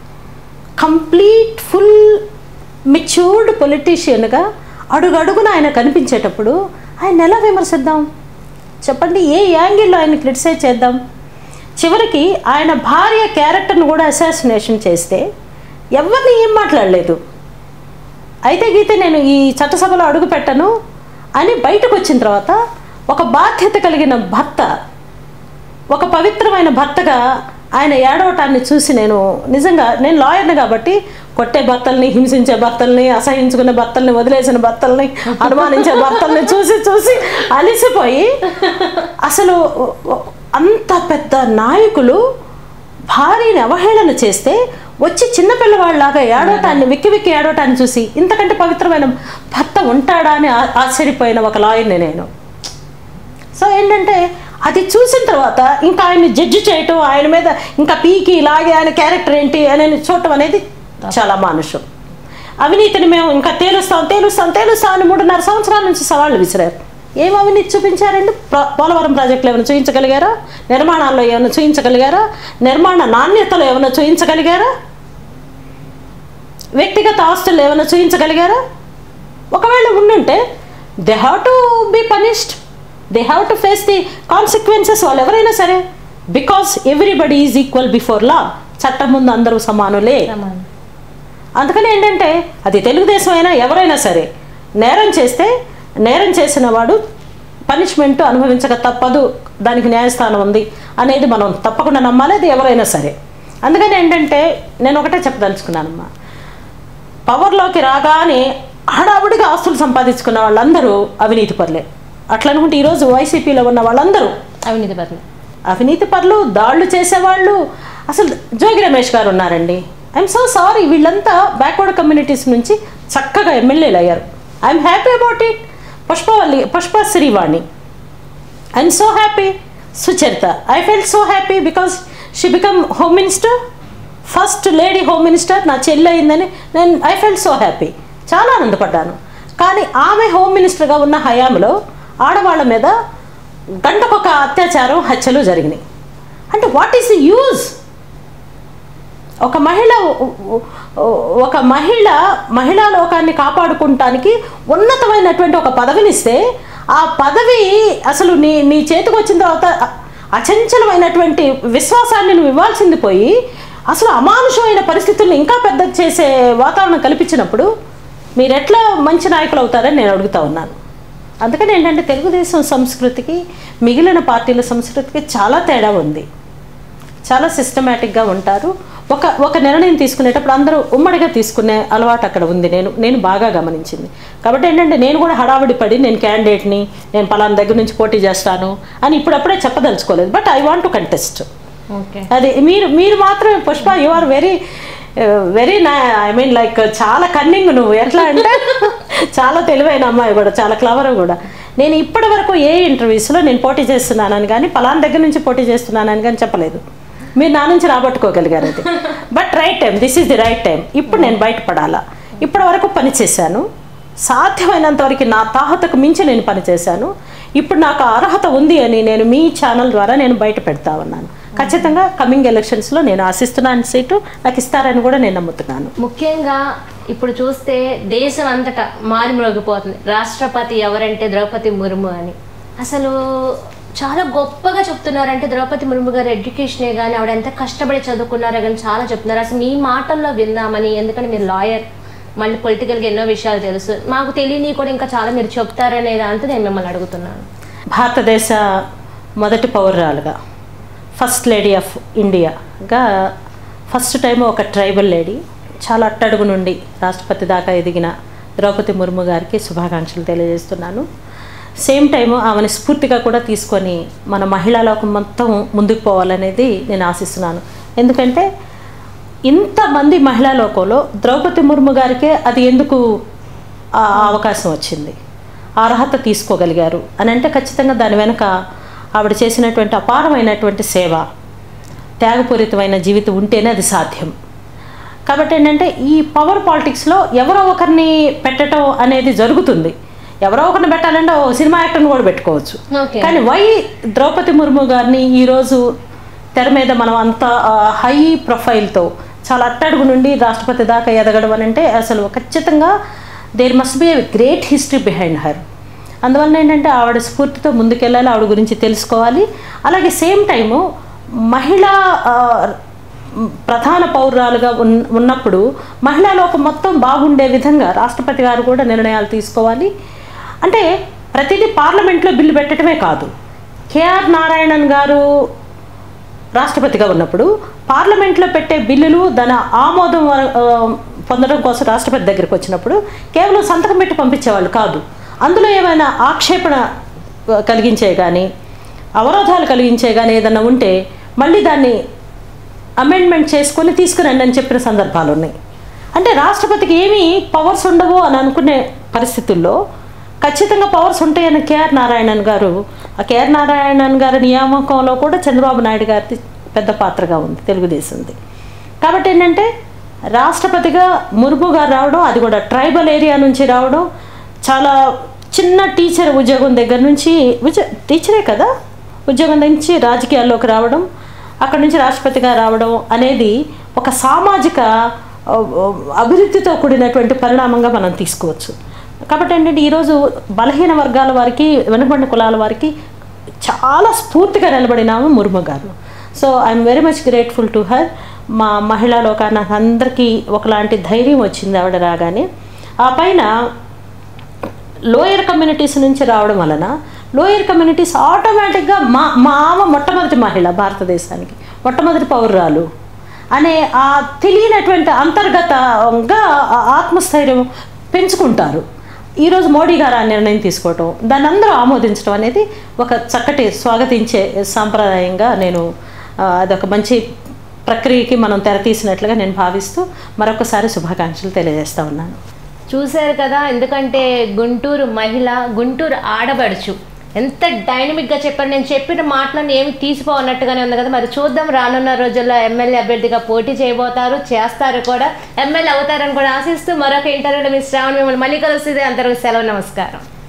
complete full matured పొలిటీషియన్గా అడుగడుగున ఆయన కనిపించేటప్పుడు ఆయన ఎలా విమర్శిద్దాం చెప్పండి ఏ యాంగిల్లో ఆయన క్రిటిసైజ్ చేద్దాం చివరికి ఆయన భార్య క్యారెక్టర్ను కూడా అసాసినేషన్ చేస్తే ఎవరిని ఏం మాట్లాడలేదు అయితే గీతే నేను ఈ చట్టసభలో అడుగు పెట్టను అని బయటకు వచ్చిన తర్వాత ఒక బాధ్యత కలిగిన భర్త ఒక పవిత్రమైన భర్తగా ఆయన ఏడవటాన్ని చూసి నేను నిజంగా నేను లాయర్ని కాబట్టి కొట్టే భర్తల్ని హింసించే భర్తల్ని అసహించుకునే భర్తల్ని వదిలేసిన భర్తల్ని అనుమానించే భర్తల్ని చూసి చూసి అలిసిపోయి అసలు అంత పెద్ద నాయకులు భార్యని అవహేళన చేస్తే వచ్చి చిన్నపిల్లవాళ్ళలాగా ఏడవటాన్ని విక్కి విక్కి ఏడవటాన్ని చూసి ఇంతకంటే పవిత్రమైన భర్త ఉంటాడా అని ఆ- ఆశ్చర్యపోయిన ఒక లాయర్ని నేను సో ఏంటంటే అది చూసిన తర్వాత ఇంకా ఆయన్ని జడ్జి చేయటం ఆయన మీద ఇంకా పీకి ఇలాగే ఆయన క్యారెక్టర్ ఏంటి అని చూడటం అనేది చాలా మానుషం అవినీతిని మేము ఇంకా తేలుస్తాం తేలుస్తాం తేలుస్తాం అని మూడున్నర సంవత్సరాల నుంచి సవాళ్ళు విసిరారు ఏం అవినీతి చూపించారండి ప్ర- పోలవరం ప్రాజెక్టులు ఏమైనా చూపించగలిగారా నిర్మాణాల్లో ఏమైనా చూపించగలిగారా నిర్మాణ నాణ్యతలు ఏమైనా చూపించగలిగారా వ్యక్తిగత ఆస్తులు ఏమైనా చూపించగలిగారా ఒకవేళ ఉండుంటే they have to be punished they have to face the consequences వాళ్ళు ఎవరైనా సరే because everybody is equal before law చట్టం ముందు అందరూ సమానులే సమానం. అందుకని ఏంటంటే అది తెలుగుదేశం అయినా ఎవరైనా సరే నేరం చేస్తే నేరం చేసిన వాడు పనిష్మెంట్ అనుభవించక తప్పదు దానికి న్యాయస్థానం ఉంది అనేది మనం తప్పకుండా నమ్మాలి అది ఎవరైనా సరే అందుకని ఏంటంటే నేను ఒకటే చెప్పదలుచుకున్నానమ్మా పవర్లోకి రాగానే హడావుడిగా ఆస్తులు సంపాదించుకున్న వాళ్ళందరూ అవినీతి పరులే అట్లా అనుకుంటే ఈరోజు వైసీపీలో ఉన్న వాళ్ళందరూ అవినీతి పరులు అవినీతి పరులు దాడులు చేసేవాళ్ళు అసలు జోగి రమేష్ గారు ఉన్నారండి ఐఎమ్ సో సారీ వీళ్ళంతా బ్యాక్వర్డ్ కమ్యూనిటీస్ నుంచి చక్కగా ఎమ్మెల్యేలు అయ్యారు I'm happy about it Pushpavalli Pushpa Srivani I'm so happy Sucharitha I felt so happy because she become home minister first lady home minister నా చెల్లి అయిందని నేను ఐ ఫెల్ సో హ్యాపీ చాలా ఆనందపడ్డాను కానీ ఆమె హోమ్ మినిస్టర్గా ఉన్న హయాంలో ఆడవాళ్ళ మీద గంటకొక అత్యాచారం హత్యలు జరిగినాయి అంటే వాట్ ఈస్ ది యూజ్ ఒక మహిళ ఒక మహిళ మహిళా లోకాన్ని కాపాడుకుంటానికి ఉన్నతమైనటువంటి ఒక పదవినిస్తే ఆ పదవి అసలు నీ నీ చేతికి వచ్చిన తర్వాత అ- అచంచలమైనటువంటి విశ్వాసాన్ని నువ్వు ఇవ్వాల్సింది పోయి అసలు అమానుషమైన పరిస్థితుల్ని ఇంకా పెద్ద చేసే వాతావరణం కల్పించినప్పుడు మీరు ఎట్లా మంచి నాయకులు అవుతారని నేను అడుగుతా ఉన్నాను అందుకని ఏంటంటే తెలుగుదేశం సంస్కృతికి మిగిలిన పార్టీల సంస్కృతికి చాలా తేడా ఉంది చాలా సిస్టమేటిక్గా ఉంటారు ఒక ఒక నిర్ణయం తీసుకునేటప్పుడు అందరూ ఉమ్మడిగా తీసుకునే అలవాటు అక్కడ ఉంది నేను నేను బాగా గమనించింది కాబట్టి ఏంటంటే నేను కూడా హడావిడి పడి నేను క్యాండిడేట్ని నేను పలానా దగ్గర నుంచి పోటీ చేస్తాను అని ఇప్పుడప్పుడే చెప్పదలుచుకోలేదు but I want to contest okay అది మీరు మీరు మాత్రం Pushpa you are very very నా ఐ మీన్ లైక్ చాలా కన్నింగ్ నువ్వు ఎట్లా అంటే చాలా తెలివైన అమ్మాయి కూడా చాలా క్లవర్ కూడా నేను ఇప్పటి వరకు ఏ ఇంటర్వ్యూస్లో నేను పోటీ చేస్తున్నానని కానీ పలానా దగ్గర నుంచి పోటీ చేస్తున్నానని కానీ చెప్పలేదు మీరు నా నుంచి రాబట్టుకోగలిగారు అది but right time this is the right time ఇప్పుడు నేను బయటపడాలా ఇప్పటి వరకు పని చేశాను సాధ్యమైనంత వరకు నా తాహతకు మించి నేను పనిచేశాను ఇప్పుడు నాకు ఆ అర్హత ఉంది అని నేను మీ ఛానల్ ద్వారా నేను బయట పెడతా ఉన్నాను ఖచ్చితంగా కమింగ్ ఎలక్షన్స్లో నేను ఆశిస్తున్నాను సీటు నాకు ఇస్తారని కూడా నేను నమ్ముతున్నాను ముఖ్యంగా ఇప్పుడు చూస్తే దేశం అంతటా మారిమ్రోగిపోతుంది రాష్ట్రపతి ఎవరంటే ద్రౌపది ముర్ము అని అసలు చాలా గొప్పగా చెప్తున్నారంటే ద్రౌపది ముర్ము గారు ఎడ్యుకేషనే కానీ ఆవిడ ఎంత కష్టపడి చదువుకున్నారో కానీ చాలా చెప్తున్నారు అసలు మీ మాటల్లో విందామని ఎందుకంటే మీరు లాయర్ మళ్ళీ పొలిటికల్గా ఎన్నో విషయాలు తెలుసు మాకు తెలియని కూడా ఇంకా చాలా మీరు చెప్తారనే దాంతో నేను మిమ్మల్ని అడుగుతున్నాను భారతదేశ మొదటి పౌరురాలుగా ఫస్ట్ లేడీ ఆఫ్ ఇండియాగా ఫస్ట్ టైం ఒక ట్రైబల్ లేడీ చాలా అట్టడుగు నుండి రాష్ట్రపతి దాకా ఎదిగిన ద్రౌపది ముర్ము గారికి శుభాకాంక్షలు తెలియజేస్తున్నాను సేమ్ టైము ఆమెను స్ఫూర్తిగా కూడా తీసుకొని మన మహిళా లోకం మొత్తం ముందుకు పోవాలనేది నేను ఆశిస్తున్నాను ఎందుకంటే ఇంతమంది మహిళా లోకంలో ద్రౌపది ముర్ము గారికే అది ఎందుకు ఆ అవకాశం వచ్చింది ఆ అర్హత తీసుకోగలిగారు అని అంటే ఖచ్చితంగా దాని వెనుక ఆవిడ చేసినటువంటి అపారమైనటువంటి సేవ త్యాగపూరితమైన జీవితం ఉంటేనే అది సాధ్యం కాబట్టి ఏంటంటే ఈ పవర్ పాలిటిక్స్లో ఎవరో ఒకరిని పెట్టడం అనేది జరుగుతుంది ఎవరో ఒకరిని పెట్టాలంటే ఓ సినిమా యాక్టర్ని కూడా పెట్టుకోవచ్చు Okay. కానీ వై ద్రౌపది ముర్ము గారిని ఈరోజు తెర మీద మనం అంత హై ప్రొఫైల్తో చాలా అట్టడుగు నుండి రాష్ట్రపతి దాకా ఎదగడం అని అంటే అసలు ఖచ్చితంగా there must be a great history behind her అందువల్ల ఏంటంటే ఆవిడ స్ఫూర్తితో ముందుకెళ్ళాలి ఆవిడ గురించి తెలుసుకోవాలి అలాగే సేమ్ టైము మహిళా ఆ, ప్రధాన పౌరురాలుగా ఉన్ ఉన్నప్పుడు మహిళా లోకం మొత్తం బాగుండే విధంగా రాష్ట్రపతి గారు కూడా నిర్ణయాలు తీసుకోవాలి అంటే ప్రతిదీ పార్లమెంట్లో బిల్లు పెట్టడమే కాదు కేఆర్ నారాయణన్ గారు రాష్ట్రపతిగా ఉన్నప్పుడు పార్లమెంట్లో పెట్టే బిల్లులు దాని ఆమోదం వ- ఆ, పొందడం కోసం రాష్ట్రపతి దగ్గరికి వచ్చినప్పుడు కేవలం సంతకం పెట్టి పంపించేవాళ్ళు కాదు అందులో ఏమైనా ఆక్షేపణ ఆ, కలిగించే కానీ అవరోధాలు కలిగించే కానీ ఏదైనా ఉంటే మళ్ళీ దాన్ని అమెండ్మెంట్ చేసుకొని తీసుకురండి అని చెప్పిన సందర్భాలు ఉన్నాయి అంటే రాష్ట్రపతికి ఏమీ పవర్స్ ఉండవు అని అనుకునే పరిస్థితుల్లో ఖచ్చితంగా పవర్స్ ఉంటాయని కేఆర్ నారాయణన్ గారు ఆ కేఆర్ నారాయణన్ గారి నియామకంలో కూడా చంద్రబాబు నాయుడు గారిది పెద్ద పాత్రగా ఉంది తెలుగుదేశంది కాబట్టి ఏంటంటే రాష్ట్రపతిగా ముర్ము గారు రావడం అది కూడా ట్రైబల్ ఏరియా నుంచి రావడం చాలా చిన్న టీచర్ ఉద్యోగం దగ్గర నుంచి ఉద్యో టీచరే కదా ఉద్యోగం నుంచి రాజకీయాల్లోకి రావడం అక్కడి నుంచి రాష్ట్రపతిగా రావడం అనేది ఒక సామాజిక ఆ, ఆ, అభివృద్ధితో కూడినటువంటి పరిణామంగా మనం తీసుకోవచ్చు కాబట్టి ఏంటంటే ఈరోజు బలహీన వర్గాల వారికి వెనుకబడిన కులాల వారికి చాలా స్ఫూర్తిగా నిలబడిన ఆమె Murmu garu so I'm very much grateful to her మా మహిళా లోకానికి అందరికీ ఒకలాంటి ధైర్యం వచ్చింది ఆవిడ రాగానే ఆ పైన లోయర్ కమ్యూనిటీస్ నుంచి రావడం వలన లోయర్ కమ్యూనిటీస్ ఆటోమేటిక్గా మా మా ఆమె మొట్టమొదటి మహిళ భారతదేశానికి మొట్టమొదటి పౌరురాలు అనే ఆ తెలియనటువంటి అంతర్గతంగా ఆ ఆత్మస్థైర్యం పెంచుకుంటారు ఈరోజు మోడీ గారు ఆ నిర్ణయం తీసుకోవటం దాన్ని అందరూ ఆమోదించడం అనేది ఒక చక్కటి స్వాగతించే సాంప్రదాయంగా నేను ఆ, అదొక మంచి ప్రక్రియకి మనం తెరతీసినట్లుగా నేను భావిస్తూ మరొకసారి శుభాకాంక్షలు తెలియజేస్తా ఉన్నాను చూశారు కదా ఎందుకంటే గుంటూరు మహిళ గుంటూరు ఆడబడుచు ఎంత డైనమిక్గా చెప్పారు నేను చెప్పిన మాటలను ఏమి తీసిపోన్నట్టుగానే ఉంది కదా మరి చూద్దాం రానున్న రోజుల్లో ఎమ్మెల్యే అభ్యర్థిగా పోటీ చేయబోతారు చేస్తారు కూడా ఎమ్మెల్యే అవుతారని కూడా ఆశిస్తూ మరొక ఇంటర్వ్యూలో మీ శ్రావణ్ మిమ్మల్ని మళ్ళీ కలుస్తుంది అంతవరకు సెలవు నమస్కారం